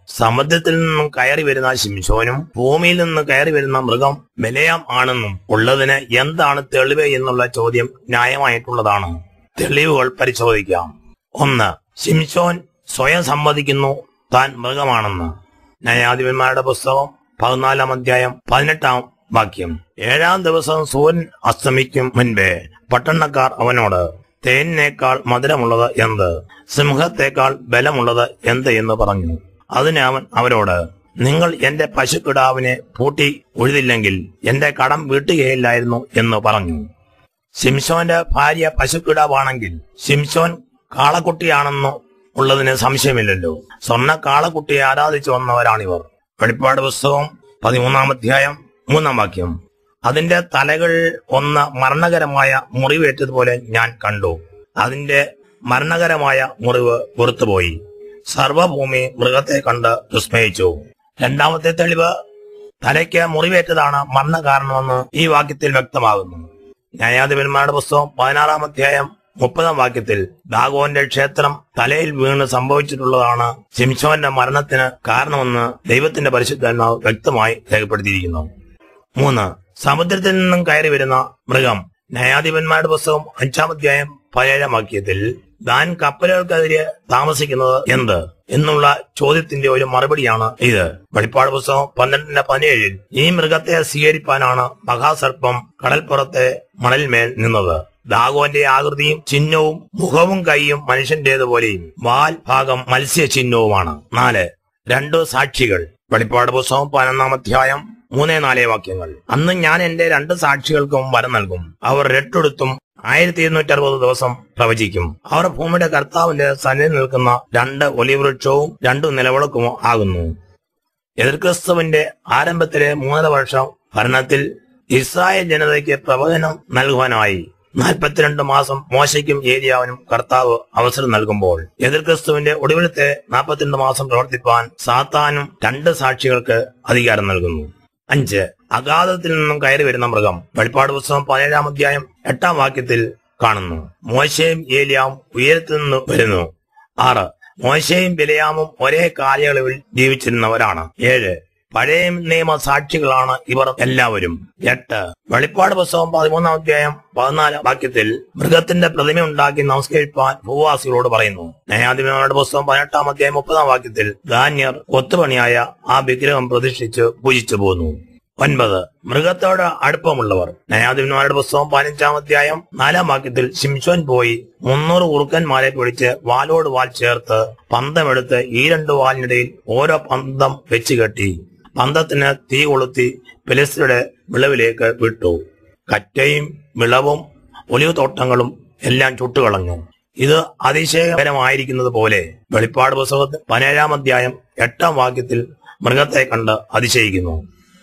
സമുദ്രത്തിൽ നിന്നും കയറി വരുന്ന ശിംശോനും ഭൂമിയിൽ നിന്ന് കയറി വരുന്ന മൃഗം ബലയാം ആണെന്നും ഉള്ളതിന് എന്താണ് തെളിവ് എന്നുള്ള ചോദ്യം ന്യായമായിട്ടുള്ളതാണ് തെളിവുകൾ പരിശോധിക്കാം ഒന്ന് ശിംശോൻ സ്വയം സമ്മതിക്കുന്നു താൻ മൃഗമാണെന്ന് ന്യായാധിപന്മാരുടെ പുസ്തകം പതിനാലാം അധ്യായം പതിനെട്ടാം വാക്യം ഏഴാം ദിവസം സൂര്യൻ അസ്തമിക്കും മുൻപേ പട്ടണക്കാർ അവനോട് തേനിനേക്കാൾ മധുരമുള്ളത് എന്ത് സിംഹത്തേക്കാൾ ബലമുള്ളത് എന്ത് എന്ന് പറഞ്ഞു അതിന് അവൻ അവരോട് നിങ്ങൾ എന്റെ പശുക്കിടാവിനെ പൂട്ടി ഉഴുതില്ലെങ്കിൽ എന്റെ കടം വീട്ടുകയില്ലായിരുന്നു എന്ന് പറഞ്ഞു സിംസോന്റെ ഭാര്യ പശുക്കിടാവാണെങ്കിൽ സിംസോൻ കാളക്കുട്ടിയാണെന്ന് ഉള്ളതിന് സംശയമില്ലല്ലോ സ്വർണ്ണ കാളക്കുട്ടിയെ ആരാധിച്ചു വന്നവരാണിവർ വെളിപ്പാട് പുസ്തകം പതിമൂന്നാം അധ്യായം മൂന്നാം വാക്യം അതിന്റെ തലകൾ ഒന്ന് മരണകരമായ മുറിവേറ്റതുപോലെ ഞാൻ കണ്ടു അതിന്റെ മരണകരമായ മുറിവ് പുറത്തുപോയി സർവഭൂമി മൃഗത്തെ കണ്ട് വിസ്മയിച്ചു രണ്ടാമത്തെ തെളിവ് തലയ്ക്ക് മുറിവേറ്റതാണ് മരണകാരണമെന്ന് ഈ വാക്യത്തിൽ വ്യക്തമാകുന്നു ന്യായാധിപന്മാരുടെ പുസ്തകം പതിനാറാം അധ്യായം മുപ്പതാം വാക്യത്തിൽ ദാഗോന്റെ ക്ഷേത്രം തലയിൽ വീണ് സംഭവിച്ചിട്ടുള്ളതാണ് ശിംശോന്റെ മരണത്തിന് കാരണമെന്ന് ദൈവത്തിന്റെ പരിശുദ്ധാത്മാവ് വ്യക്തമായി രേഖപ്പെടുത്തിയിരിക്കുന്നു മൂന്ന് സമുദ്രത്തിൽ നിന്നും കയറി വരുന്ന മൃഗം ന്യായാധിപന്മാരുടെ പുസ്തകം അഞ്ചാം അധ്യായം പതിനേഴാം വാക്യത്തിൽ താൻ കപ്പലുകൾക്കെതിരെ താമസിക്കുന്നത് എന്ത് എന്നുള്ള ചോദ്യത്തിന്റെ ഒരു മറുപടിയാണ് ഇത് വെളിപ്പാട് പുസ്തകം പന്ത്രണ്ടിന്റെ പതിനേഴിൽ ഈ മൃഗത്തെ സ്വീകരിപ്പാനാണ് മഹാസർപ്പം കടൽപ്പുറത്തെ മണലിന്മേൽ നിന്നത് ദാഗോന്റെ ആകൃതിയും ചിഹ്നവും മുഖവും കൈയും മനുഷ്യന്റേതുപോലെയും വാൽ ഭാഗം മത്സ്യ ചിഹ്നവുമാണ് നാല് രണ്ടു സാക്ഷികൾ വെളിപ്പാട് പുസ്തകം പതിനൊന്നാം അധ്യായം മൂന്നേ നാലേ വാക്യങ്ങൾ അന്ന് ഞാൻ എന്റെ രണ്ട് സാക്ഷികൾക്കും വരം നൽകും അവർ രട്ടെടുത്തും ആയിരത്തി ഇരുന്നൂറ്റി അറുപത് ദിവസം പ്രവചിക്കും അവർ ഭൂമിയുടെ കർത്താവിന്റെ സന്നിധി നിൽക്കുന്ന രണ്ട് ഒലിവൃക്ഷവും രണ്ടു നിലവിളക്കും ആകുന്നു എതിർക്രിസ്തുവിന്റെ ആരംഭത്തിലെ മൂന്നര വർഷം ഭരണത്തിൽ ഇസ്രായേൽ ജനതയ്ക്ക് പ്രവചനം നൽകുവാനായി നാൽപ്പത്തിരണ്ട് മാസം മോശയ്ക്കും ഏരിയാവിനും കർത്താവ് അവസരം നൽകുമ്പോൾ എതിർക്രിസ്തുവിന്റെ ഒടുവിലത്തെ നാൽപ്പത്തിരണ്ട് മാസം പ്രവർത്തിപ്പാൻ സാത്താനും രണ്ട് സാക്ഷികൾക്ക് അധികാരം നൽകുന്നു അഞ്ച് അഗാധത്തിൽ നിന്നും കയറി വരുന്ന മൃഗം വെളിപ്പാട് പുസ്തകം പതിനേഴാം അധ്യായം എട്ടാം വാക്യത്തിൽ കാണുന്നു മോശയും ഏലിയാവും ഉയരത്തിൽ നിന്ന് വരുന്നു ആറ് മോശയും ബിലയാമും ഒരേ കാലയളവിൽ ജീവിച്ചിരുന്നവരാണ് ഏഴ് പഴയ നിയമ സാക്ഷികളാണ് ഇവർ എല്ലാവരും എട്ട് വെളിപ്പാട് പുസ്തകം പതിമൂന്നാം അധ്യായം പതിനാലാം വാക്യത്തിൽ മൃഗത്തിന്റെ പ്രതിമ ഉണ്ടാക്കി നമസ്കരിപ്പാൻ ഭൂവാസികളോട് പറയുന്നു ന്യായാധിപന്മാരുടെ പുസ്തകം പതിനെട്ടാം അധ്യായം മുപ്പതാം വാക്യത്തിൽ ധാന്യർ കൊത്തുപണിയായ ആ വിഗ്രഹം പ്രതിഷ്ഠിച്ച് പൂജിച്ചു പോന്നു ഒൻപത് മൃഗത്തോട് അടുപ്പമുള്ളവർ ന്യായാധിപന്മാരുടെ പുസ്തകം പതിനഞ്ചാം അധ്യായം നാലാം വാക്യത്തിൽ ശിംശോൻ പോയി മുന്നൂറ് ഉറുക്കന്മാരെ പിടിച്ച് വാലോട് വാൽ ചേർത്ത് പന്തമെടുത്ത് ഈ രണ്ട് വാലിനിടയിൽ ഓരോ പന്തം വെച്ച് കെട്ടി പന്തത്തിന് തീ കൊളുത്തി ഫിലിസ്തീനയുടെ വിളവിലേക്ക് വിട്ടു കറ്റയും വിളവും ഒലിവ് തോട്ടങ്ങളും എല്ലാം ചുട്ടുകളഞ്ഞു ഇത് അതിശയകരമായിരിക്കുന്നത് പോലെ വെളിപ്പാട് പുസ്തകത്തിൽ പതിനേഴാം അധ്യായം എട്ടാം വാക്യത്തിൽ മൃഗത്തെ കണ്ട് അതിശയിക്കുന്നു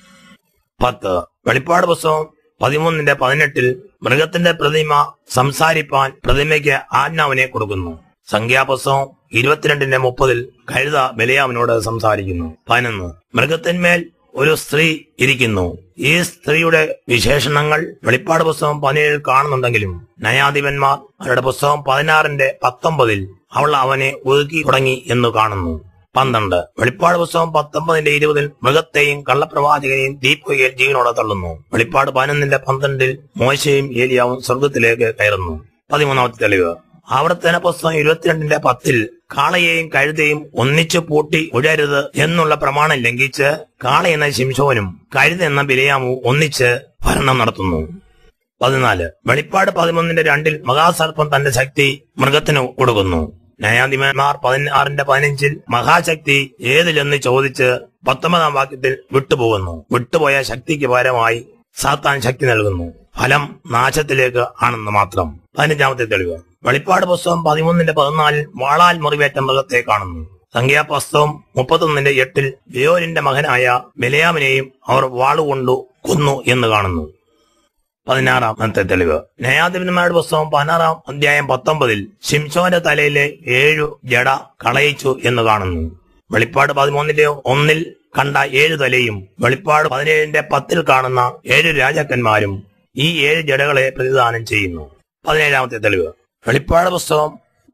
പത്ത് വെളിപ്പാട് പുസ്തകം പതിമൂന്നിന്റെ പതിനെട്ടിൽ മൃഗത്തിന്റെ പ്രതിമ സംസാരിപ്പാൻ പ്രതിമയ്ക്ക് ആജ്ഞാവിനെ കൊടുക്കുന്നു സംഖ്യാപുസ്തകം ഇരുപത്തിരണ്ടിന്റെ മുപ്പതിൽ കഴുത ബലിയാമിനോട് സംസാരിക്കുന്നു പതിനൊന്ന് മൃഗത്തിന്മേൽ ഒരു സ്ത്രീ ഇരിക്കുന്നു ഈ സ്ത്രീയുടെ വിശേഷണങ്ങൾ വെളിപ്പാട് പുസ്തകം പതിനേഴിൽ കാണുന്നുണ്ടെങ്കിലും നയാധിപന്മാർ അവരുടെ പുസ്തകം പതിനാറിന്റെ പത്തൊമ്പതിൽ അവൾ അവനെ ഒതുക്കി തുടങ്ങി എന്ന് കാണുന്നു പന്ത്രണ്ട് വെളിപ്പാട് പുസ്തകം പത്തൊമ്പതിന്റെ ഇരുപതിൽ മൃഗത്തെയും കള്ളപ്രവാചകനെയും ദീപുകയിൽ ജീവനോടെ തള്ളുന്നു വെളിപ്പാട് പതിനൊന്നിന്റെ പന്ത്രണ്ടിൽ മോശയും ഏലിയാവും സ്വർഗത്തിലേക്ക് കയറുന്നു പതിമൂന്നാമത്തെ തെളിവ് ആവർത്തന പുസ്തകം ഇരുപത്തിരണ്ടിന്റെ പത്തിൽ കാളയെയും കഴുതയും ഒന്നിച്ചു പൂട്ടി ഉഴരുത് എന്നുള്ള പ്രമാണം ലംഘിച്ച് കാള എന്ന ശിംശോനും കഴുത എന്ന ബിലയാമും ഒന്നിച്ച് ഭരണം നടത്തുന്നു പതിനാല് വെളിപ്പാട് പതിമൂന്നിന്റെ രണ്ടിൽ മഹാസർപ്പം തന്റെ ശക്തി മൃഗത്തിന് കൊടുക്കുന്നു ന്യായാധിപന്മാർ പതിനാറിന്റെ പതിനഞ്ചിൽ മഹാശക്തി ഏതിലെന്ന് ചോദിച്ച് പത്തൊമ്പതാം വാക്യത്തിൽ വിട്ടുപോകുന്നു വിട്ടുപോയ ശക്തിക്ക് പകരമായി സാത്താൻ ശക്തി നൽകുന്നു ഫലം നാശത്തിലേക്ക് ആണെന്ന് മാത്രം പതിനഞ്ചാമത്തെ തെളിവ് വെളിപ്പാട് പുസ്തകം പതിമൂന്നിന്റെ പതിനാലിൽ വാളാൽ മുറിവേറ്റ മൃഗത്തെ കാണുന്നു സംഖ്യാപുസ്തകം മുപ്പത്തൊന്നിന്റെ എട്ടിൽ ബിയോലിന്റെ മകനായ ബെലയാമിനെയും അവർ വാളുകൊണ്ടു കൊന്നു എന്ന് കാണുന്നു പതിനാറാമത്തെ തെളിവ് ന്യായാധിപന്മാരുടെ പുസ്തകം പതിനാറാം അധ്യായം പത്തൊമ്പതിൽ ശിംശോന്റെ തലയിലെ ഏഴു ജട കളയിച്ചു എന്ന് കാണുന്നു വെളിപ്പാട് പതിമൂന്നിന്റെ ഒന്നിൽ കണ്ട ഏഴു തലയും വെളിപ്പാട് പതിനേഴിന്റെ പത്തിൽ കാണുന്ന ഏഴു രാജാക്കന്മാരും ഈ ഏഴ് ജടകളെ പ്രതിദാനം ചെയ്യുന്നു പതിനേഴാമത്തെ തെളിവ് വെളിപ്പാട് പുസ്തകം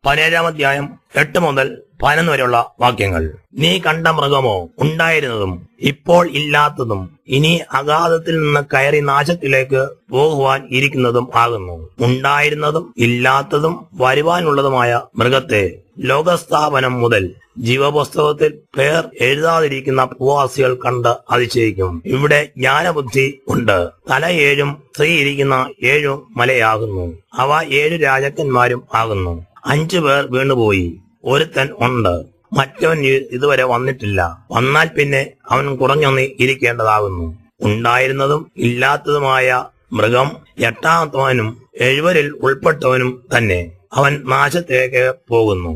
പതിനേഴാം അധ്യായം എട്ട് മുതൽ പതിനൊന്ന് വരെയുള്ള വാക്യങ്ങൾ നീ കണ്ട മൃഗമോ ഉണ്ടായിരുന്നതും ഇപ്പോൾ ഇല്ലാത്തതും ഇനി അഗാധത്തിൽ നിന്ന് കയറി നാശത്തിലേക്ക് പോകുവാൻ ഇരിക്കുന്നതും ആകുന്നു ഉണ്ടായിരുന്നതും ഇല്ലാത്തതും വരുവാനുള്ളതുമായ മൃഗത്തെ ലോകസ്ഥാപനം മുതൽ ജീവപുസ്തകത്തിൽ പേർ എഴുതാതിരിക്കുന്ന ഭൂവാസികൾ കണ്ട് അതിശയിക്കും ഇവിടെ ജ്ഞാനബുദ്ധി ഉണ്ട് തല ഏഴും സ്ത്രീ ഇരിക്കുന്ന ഏഴു മലയാകുന്നു അവ ഏഴു രാജാക്കന്മാരും ആകുന്നു അഞ്ചു പേർ വീണുപോയി ഒരുത്തൻ ഉണ്ട് മറ്റവൻ ഇ- ഇതുവരെ വന്നിട്ടില്ല വന്നാൽ പിന്നെ അവൻ കുറഞ്ഞൊന്ന് ഇരിക്കേണ്ടതാകുന്നു ഉണ്ടായിരുന്നതും ഇല്ലാത്തതുമായ മൃഗം എട്ടാമത്തവനും എഴുവരിൽ ഉൾപ്പെട്ടവനും തന്നെ അവൻ നാശത്തിലേക്ക് പോകുന്നു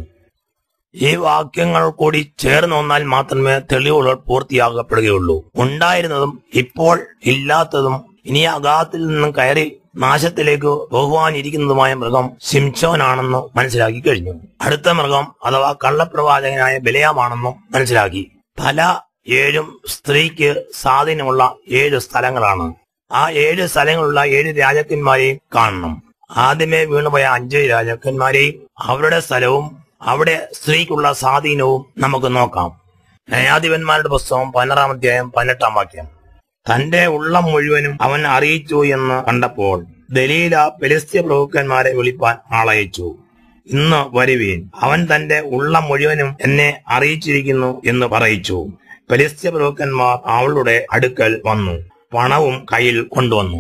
ഈ വാക്യങ്ങൾ കൂടി ചേർന്ന് വന്നാൽ മാത്രമേ തെളിവുകൾ പൂർത്തിയാക്കപ്പെടുകയുള്ളൂ ഉണ്ടായിരുന്നതും ഇപ്പോൾ ഇല്ലാത്തതും ഇനി അഗാധത്തിൽ നിന്നും കയറി നാശത്തിലേക്ക് പോകുവാനിരിക്കുന്നതുമായ മൃഗം സിംസോനാണെന്ന് മനസ്സിലാക്കി കഴിഞ്ഞു അടുത്ത മൃഗം അഥവാ കള്ളപ്രവാചകനായ ബലയാമാണെന്നും മനസ്സിലാക്കി തല ഏഴും സ്ത്രീക്ക് സ്വാധീനമുള്ള ഏഴ് സ്ഥലങ്ങളാണ് ആ ഏഴ് സ്ഥലങ്ങളുള്ള ഏഴ് രാജാക്കന്മാരെയും കാണണം ആദ്യമേ വീണുപോയ അഞ്ച് രാജാക്കന്മാരെയും അവരുടെ സ്ഥലവും അവിടെ സ്ത്രീക്കുള്ള സ്വാധീനവും നമുക്ക് നോക്കാം ന്യായാധിപന്മാരുടെ പുസ്തകം പതിനാറാം അധ്യായം പതിനെട്ടാം വാക്യം തന്റെ ഉള്ളം മുഴുവനും അവൻ അറിയിച്ചു എന്ന് കണ്ടപ്പോൾ ദലീല പെലിസ്ത്യ പ്രഭുക്കന്മാരെ വിളിപ്പാൻ ആളയച്ചു ഇന്ന് വരുവീൻ അവൻ തന്റെ ഉള്ളം മുഴുവനും എന്നെ അറിയിച്ചിരിക്കുന്നു എന്ന് പറയിച്ചു പെലിസ്ത്യ പ്രഭുക്കന്മാർ അവളുടെ അടുക്കൽ വന്നു പണവും കയ്യിൽ കൊണ്ടുവന്നു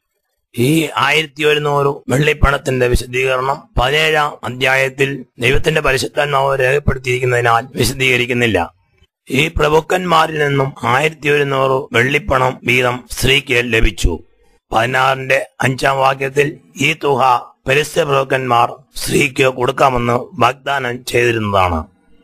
ഈ ആയിരത്തി ഒരുന്നൂറ് വെള്ളിപ്പണത്തിന്റെ വിശദീകരണം പതിനേഴാം അധ്യായത്തിൽ ദൈവത്തിന്റെ പരിശുദ്ധാത്മാവ് രേഖപ്പെടുത്തിയിരിക്കുന്നതിനാൽ വിശദീകരിക്കുന്നില്ല ഈ പ്രഭുക്കന്മാരിൽ നിന്നും ആയിരത്തി ഒരുന്നൂറ് വെള്ളിപ്പണം വീതം സ്ത്രീക്ക് ലഭിച്ചു പതിനാറിന്റെ അഞ്ചാം വാക്യത്തിൽ ഈ തുക പരിസ്ഥിതി പ്രഭുക്കന്മാർ സ്ത്രീക്ക് കൊടുക്കാമെന്ന് വാഗ്ദാനം ചെയ്തിരുന്നതാണ്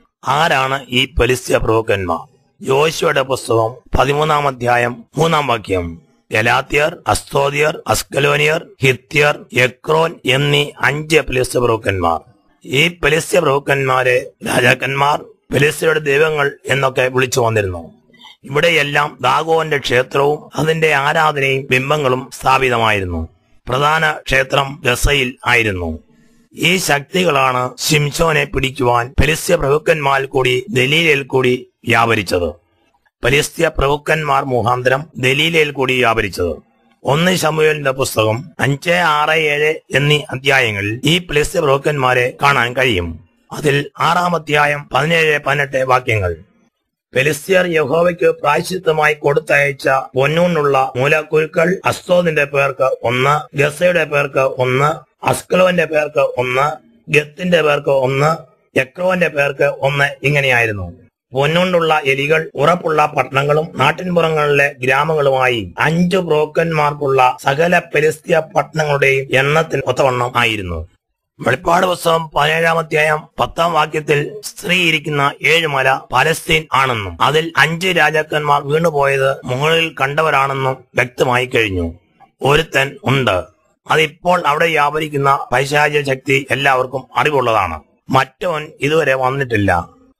ആരാണ് ഈ പരിസ്ഥിതി പ്രഭുക്കന്മാർ യോശുവയുടെ പുസ്തകം പതിമൂന്നാം അധ്യായം മൂന്നാം വാക്യം ഗലാത്യർ അസ്തോദിയർ അസ്കലോനിയർ ഹിത്യർ എക്രോൻ എന്നീ അഞ്ച് ഫിലിസ്ത്യ പ്രഭുക്കന്മാർ ഈ ഫിലിസ്ത്യ പ്രഭുക്കന്മാരെ രാജാക്കന്മാർ ഫിലിസ്ത്യരുടെ ദൈവങ്ങൾ എന്നൊക്കെ വിളിച്ചു വന്നിരുന്നു ഇവിടെയെല്ലാം ദാഗോന്റെ ക്ഷേത്രവും അതിന്റെ ആരാധനയും ബിംബങ്ങളും സ്ഥാപിതമായിരുന്നു പ്രധാന ക്ഷേത്രം ഗസയിൽ ആയിരുന്നു ഈ ശക്തികളാണ് ശിംശോനെ പിടിക്കുവാൻ ഫലിസ്ത്യ പ്രഭുക്കന്മാർ കൂടി ദലീലയിൽ കൂടി വ്യാപരിച്ചത് ഫലിസ്ത്യ പ്രഭുക്കന്മാർ മുഖാന്തരം ദലീലയിൽ കൂടി വ്യാപരിച്ചത് ഒന്ന് ശമുവേലിന്റെ പുസ്തകം അഞ്ച് ആറ് ഏഴ് എന്നീ അധ്യായങ്ങളിൽ ഈ ഫലിസ്ത്യ പ്രഭുക്കന്മാരെ കാണാൻ കഴിയും അതിൽ ആറാം അധ്യായം പതിനേഴ് പതിനെട്ട് വാക്യങ്ങൾ ഫെലിസ്തീർ യഹോവയ്ക്ക് പ്രായശ്ചിത്തമായി കൊടുത്തയച്ച പൊന്നൂനുള്ള മൂലക്കുരുക്കൾ അസ്തോദിന്റെ പേർക്ക് ഒന്ന് ഗസയുടെ പേർക്ക് ഒന്ന് അസ്കലോന്റെ പേർക്ക് ഒന്ന് ഗത്തിന്റെ പേർക്ക് ഒന്ന് എക്രോന്റെ പേർക്ക് ഒന്ന് ഇങ്ങനെയായിരുന്നു പൊന്നുകൊണ്ടുള്ള എലികൾ ഉറപ്പുള്ള പട്ടണങ്ങളും നാട്ടിൻപുറങ്ങളിലെ ഗ്രാമങ്ങളുമായി അഞ്ചു ബ്രോക്കന്മാർക്കുള്ള സകല പെലിസ്തീയ പട്ടണങ്ങളുടെയും എണ്ണത്തിന് ഒത്തവണ്ണം ആയിരുന്നു വെളിപ്പാട് പുസ്തകം പതിനേഴാം അധ്യായം പത്താം വാക്യത്തിൽ സ്ത്രീ ഇരിക്കുന്ന ഏഴ് മല പലസ്തീൻ ആണെന്നും അതിൽ അഞ്ച് രാജാക്കന്മാർ വീണുപോയത് മുകളിൽ കണ്ടവരാണെന്നും വ്യക്തമായി കഴിഞ്ഞു ഒരുത്തൻ ഉണ്ട് അതിപ്പോൾ അവിടെ വ്യാപരിക്കുന്ന പൈശാചിക ശക്തി എല്ലാവർക്കും അറിവുള്ളതാണ് മറ്റവൻ ഇതുവരെ വന്നിട്ടില്ല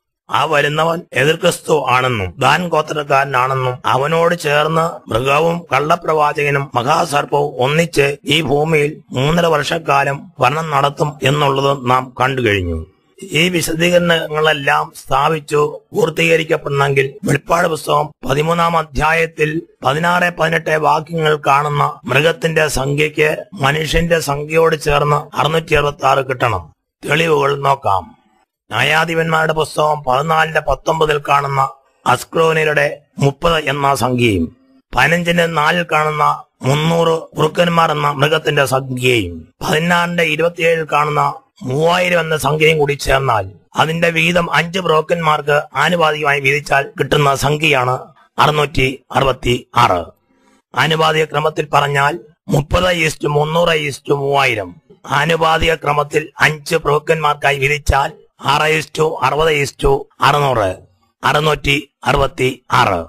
ആ വരുന്നവൻ എതിർക്രിസ്തു ആണെന്നും ദാൻ ഗോത്രക്കാരനാണെന്നും അവനോട് ചേർന്ന് മൃഗവും കള്ളപ്രവാചകനും മഹാസർപ്പവും ഒന്നിച്ച് ഈ ഭൂമിയിൽ മൂന്നര വർഷക്കാലം ഭരണം നടത്തും എന്നുള്ളത് നാം കണ്ടു കഴിഞ്ഞു ഈ വിശദീകരണങ്ങളെല്ലാം സ്ഥാപിച്ചു പൂർത്തീകരിക്കപ്പെടണമെങ്കിൽ വെളിപ്പാട് പുസ്തകം പതിമൂന്നാം അധ്യായത്തിൽ പതിനാറ് പതിനെട്ട് വാക്യങ്ങൾ കാണുന്ന മൃഗത്തിന്റെ സംഖ്യയ്ക്ക് മനുഷ്യന്റെ സംഖ്യയോട് ചേർന്ന് അറുന്നൂറ്റി അറുപത്തി ആറ് കിട്ടണം തെളിവുകൾ നോക്കാം ന്യായാധിപന്മാരുടെ പുസ്തകം പതിനാലിന്റെ പത്തൊമ്പതിൽ കാണുന്ന അസ്ക്രോനിയുടെ മുപ്പത് എന്ന സംഖ്യയും പതിനഞ്ചിന്റെ നാലിൽ കാണുന്ന മുന്നൂറ് കുറുക്കന്മാർ എന്ന മൃഗത്തിന്റെ സംഖ്യയും പതിനാറിന്റെ ഇരുപത്തിയേഴിൽ കാണുന്ന മൂവായിരം എന്ന സംഖ്യയും കൂടി ചേർന്നാൽ അതിന്റെ വീതം അഞ്ച് ബ്രോക്കന്മാർക്ക് ആനുപാതികമായി വിധിച്ചാൽ കിട്ടുന്ന സംഖ്യയാണ് അറുന്നൂറ്റി അറുപത്തി ആറ് ആനുപാതിക ക്രമത്തിൽ പറഞ്ഞാൽ മുപ്പത് ഈസ്റ്റ് മുന്നൂറ് ഈസ്റ്റ് മൂവായിരം ആനുപാതിക ക്രമത്തിൽ അഞ്ച് പ്രഭുക്കന്മാർക്കായി വിധിച്ചാൽ ആറ് ഈസ്റ്റു അറുപത് ഈസ്റ്റു അറുന്നൂറ് അറുന്നൂറ്റി അറുപത്തി ആറ്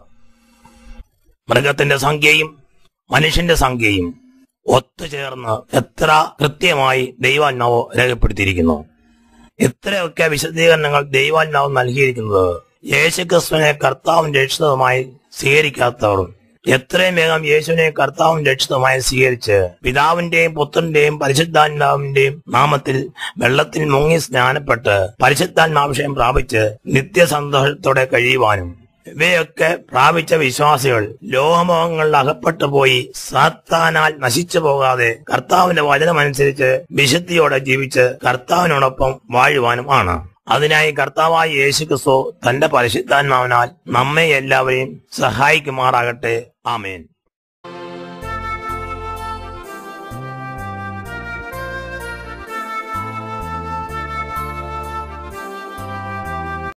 മൃഗത്തിന്റെ സംഖ്യയും മനുഷ്യന്റെ സംഖ്യയും ഒത്തുചേർന്ന് എത്ര കൃത്യമായി ദൈവാത്മാവ് രേഖപ്പെടുത്തിയിരിക്കുന്നു ഇത്രയൊക്കെ വിശദീകരണങ്ങൾ ദൈവാത്മാവ് നൽകിയിരിക്കുന്നത് യേശുക്രിസ്തുവിനെ കർത്താവും രക്ഷിതവുമായി സ്വീകരിക്കാത്തവർ എത്രയും വേഗം യേശുവിനെ കർത്താവും രക്ഷിതമായി സ്വീകരിച്ച് പിതാവിന്റെയും പുത്രന്റെയും പരിശുദ്ധാത്മാവിന്റെയും നാമത്തിൽ വെള്ളത്തിൽ മുങ്ങി സ്നാനപ്പെട്ട് പരിശുദ്ധാത്മാഭിഷേകം പ്രാപിച്ച് നിത്യസന്തോഷത്തോടെ കഴിയുവാനും ഇവയൊക്കെ പ്രാപിച്ച വിശ്വാസികൾ ലോകമോഹങ്ങളിൽ അകപ്പെട്ടു പോയി സാത്താനാൽ നശിച്ചു പോകാതെ കർത്താവിന്റെ വചനമനുസരിച്ച് വിശുദ്ധിയോടെ ജീവിച്ച് കർത്താവിനോടൊപ്പം വാഴുവാനും ആണ് അതിനായി കർത്താവായ യേശു ക്രിസ്തു തന്റെ പരിശുദ്ധാത്മാവിനാൽ നമ്മെ എല്ലാവരെയും സഹായിക്കുമാറാകട്ടെ ആമേൻ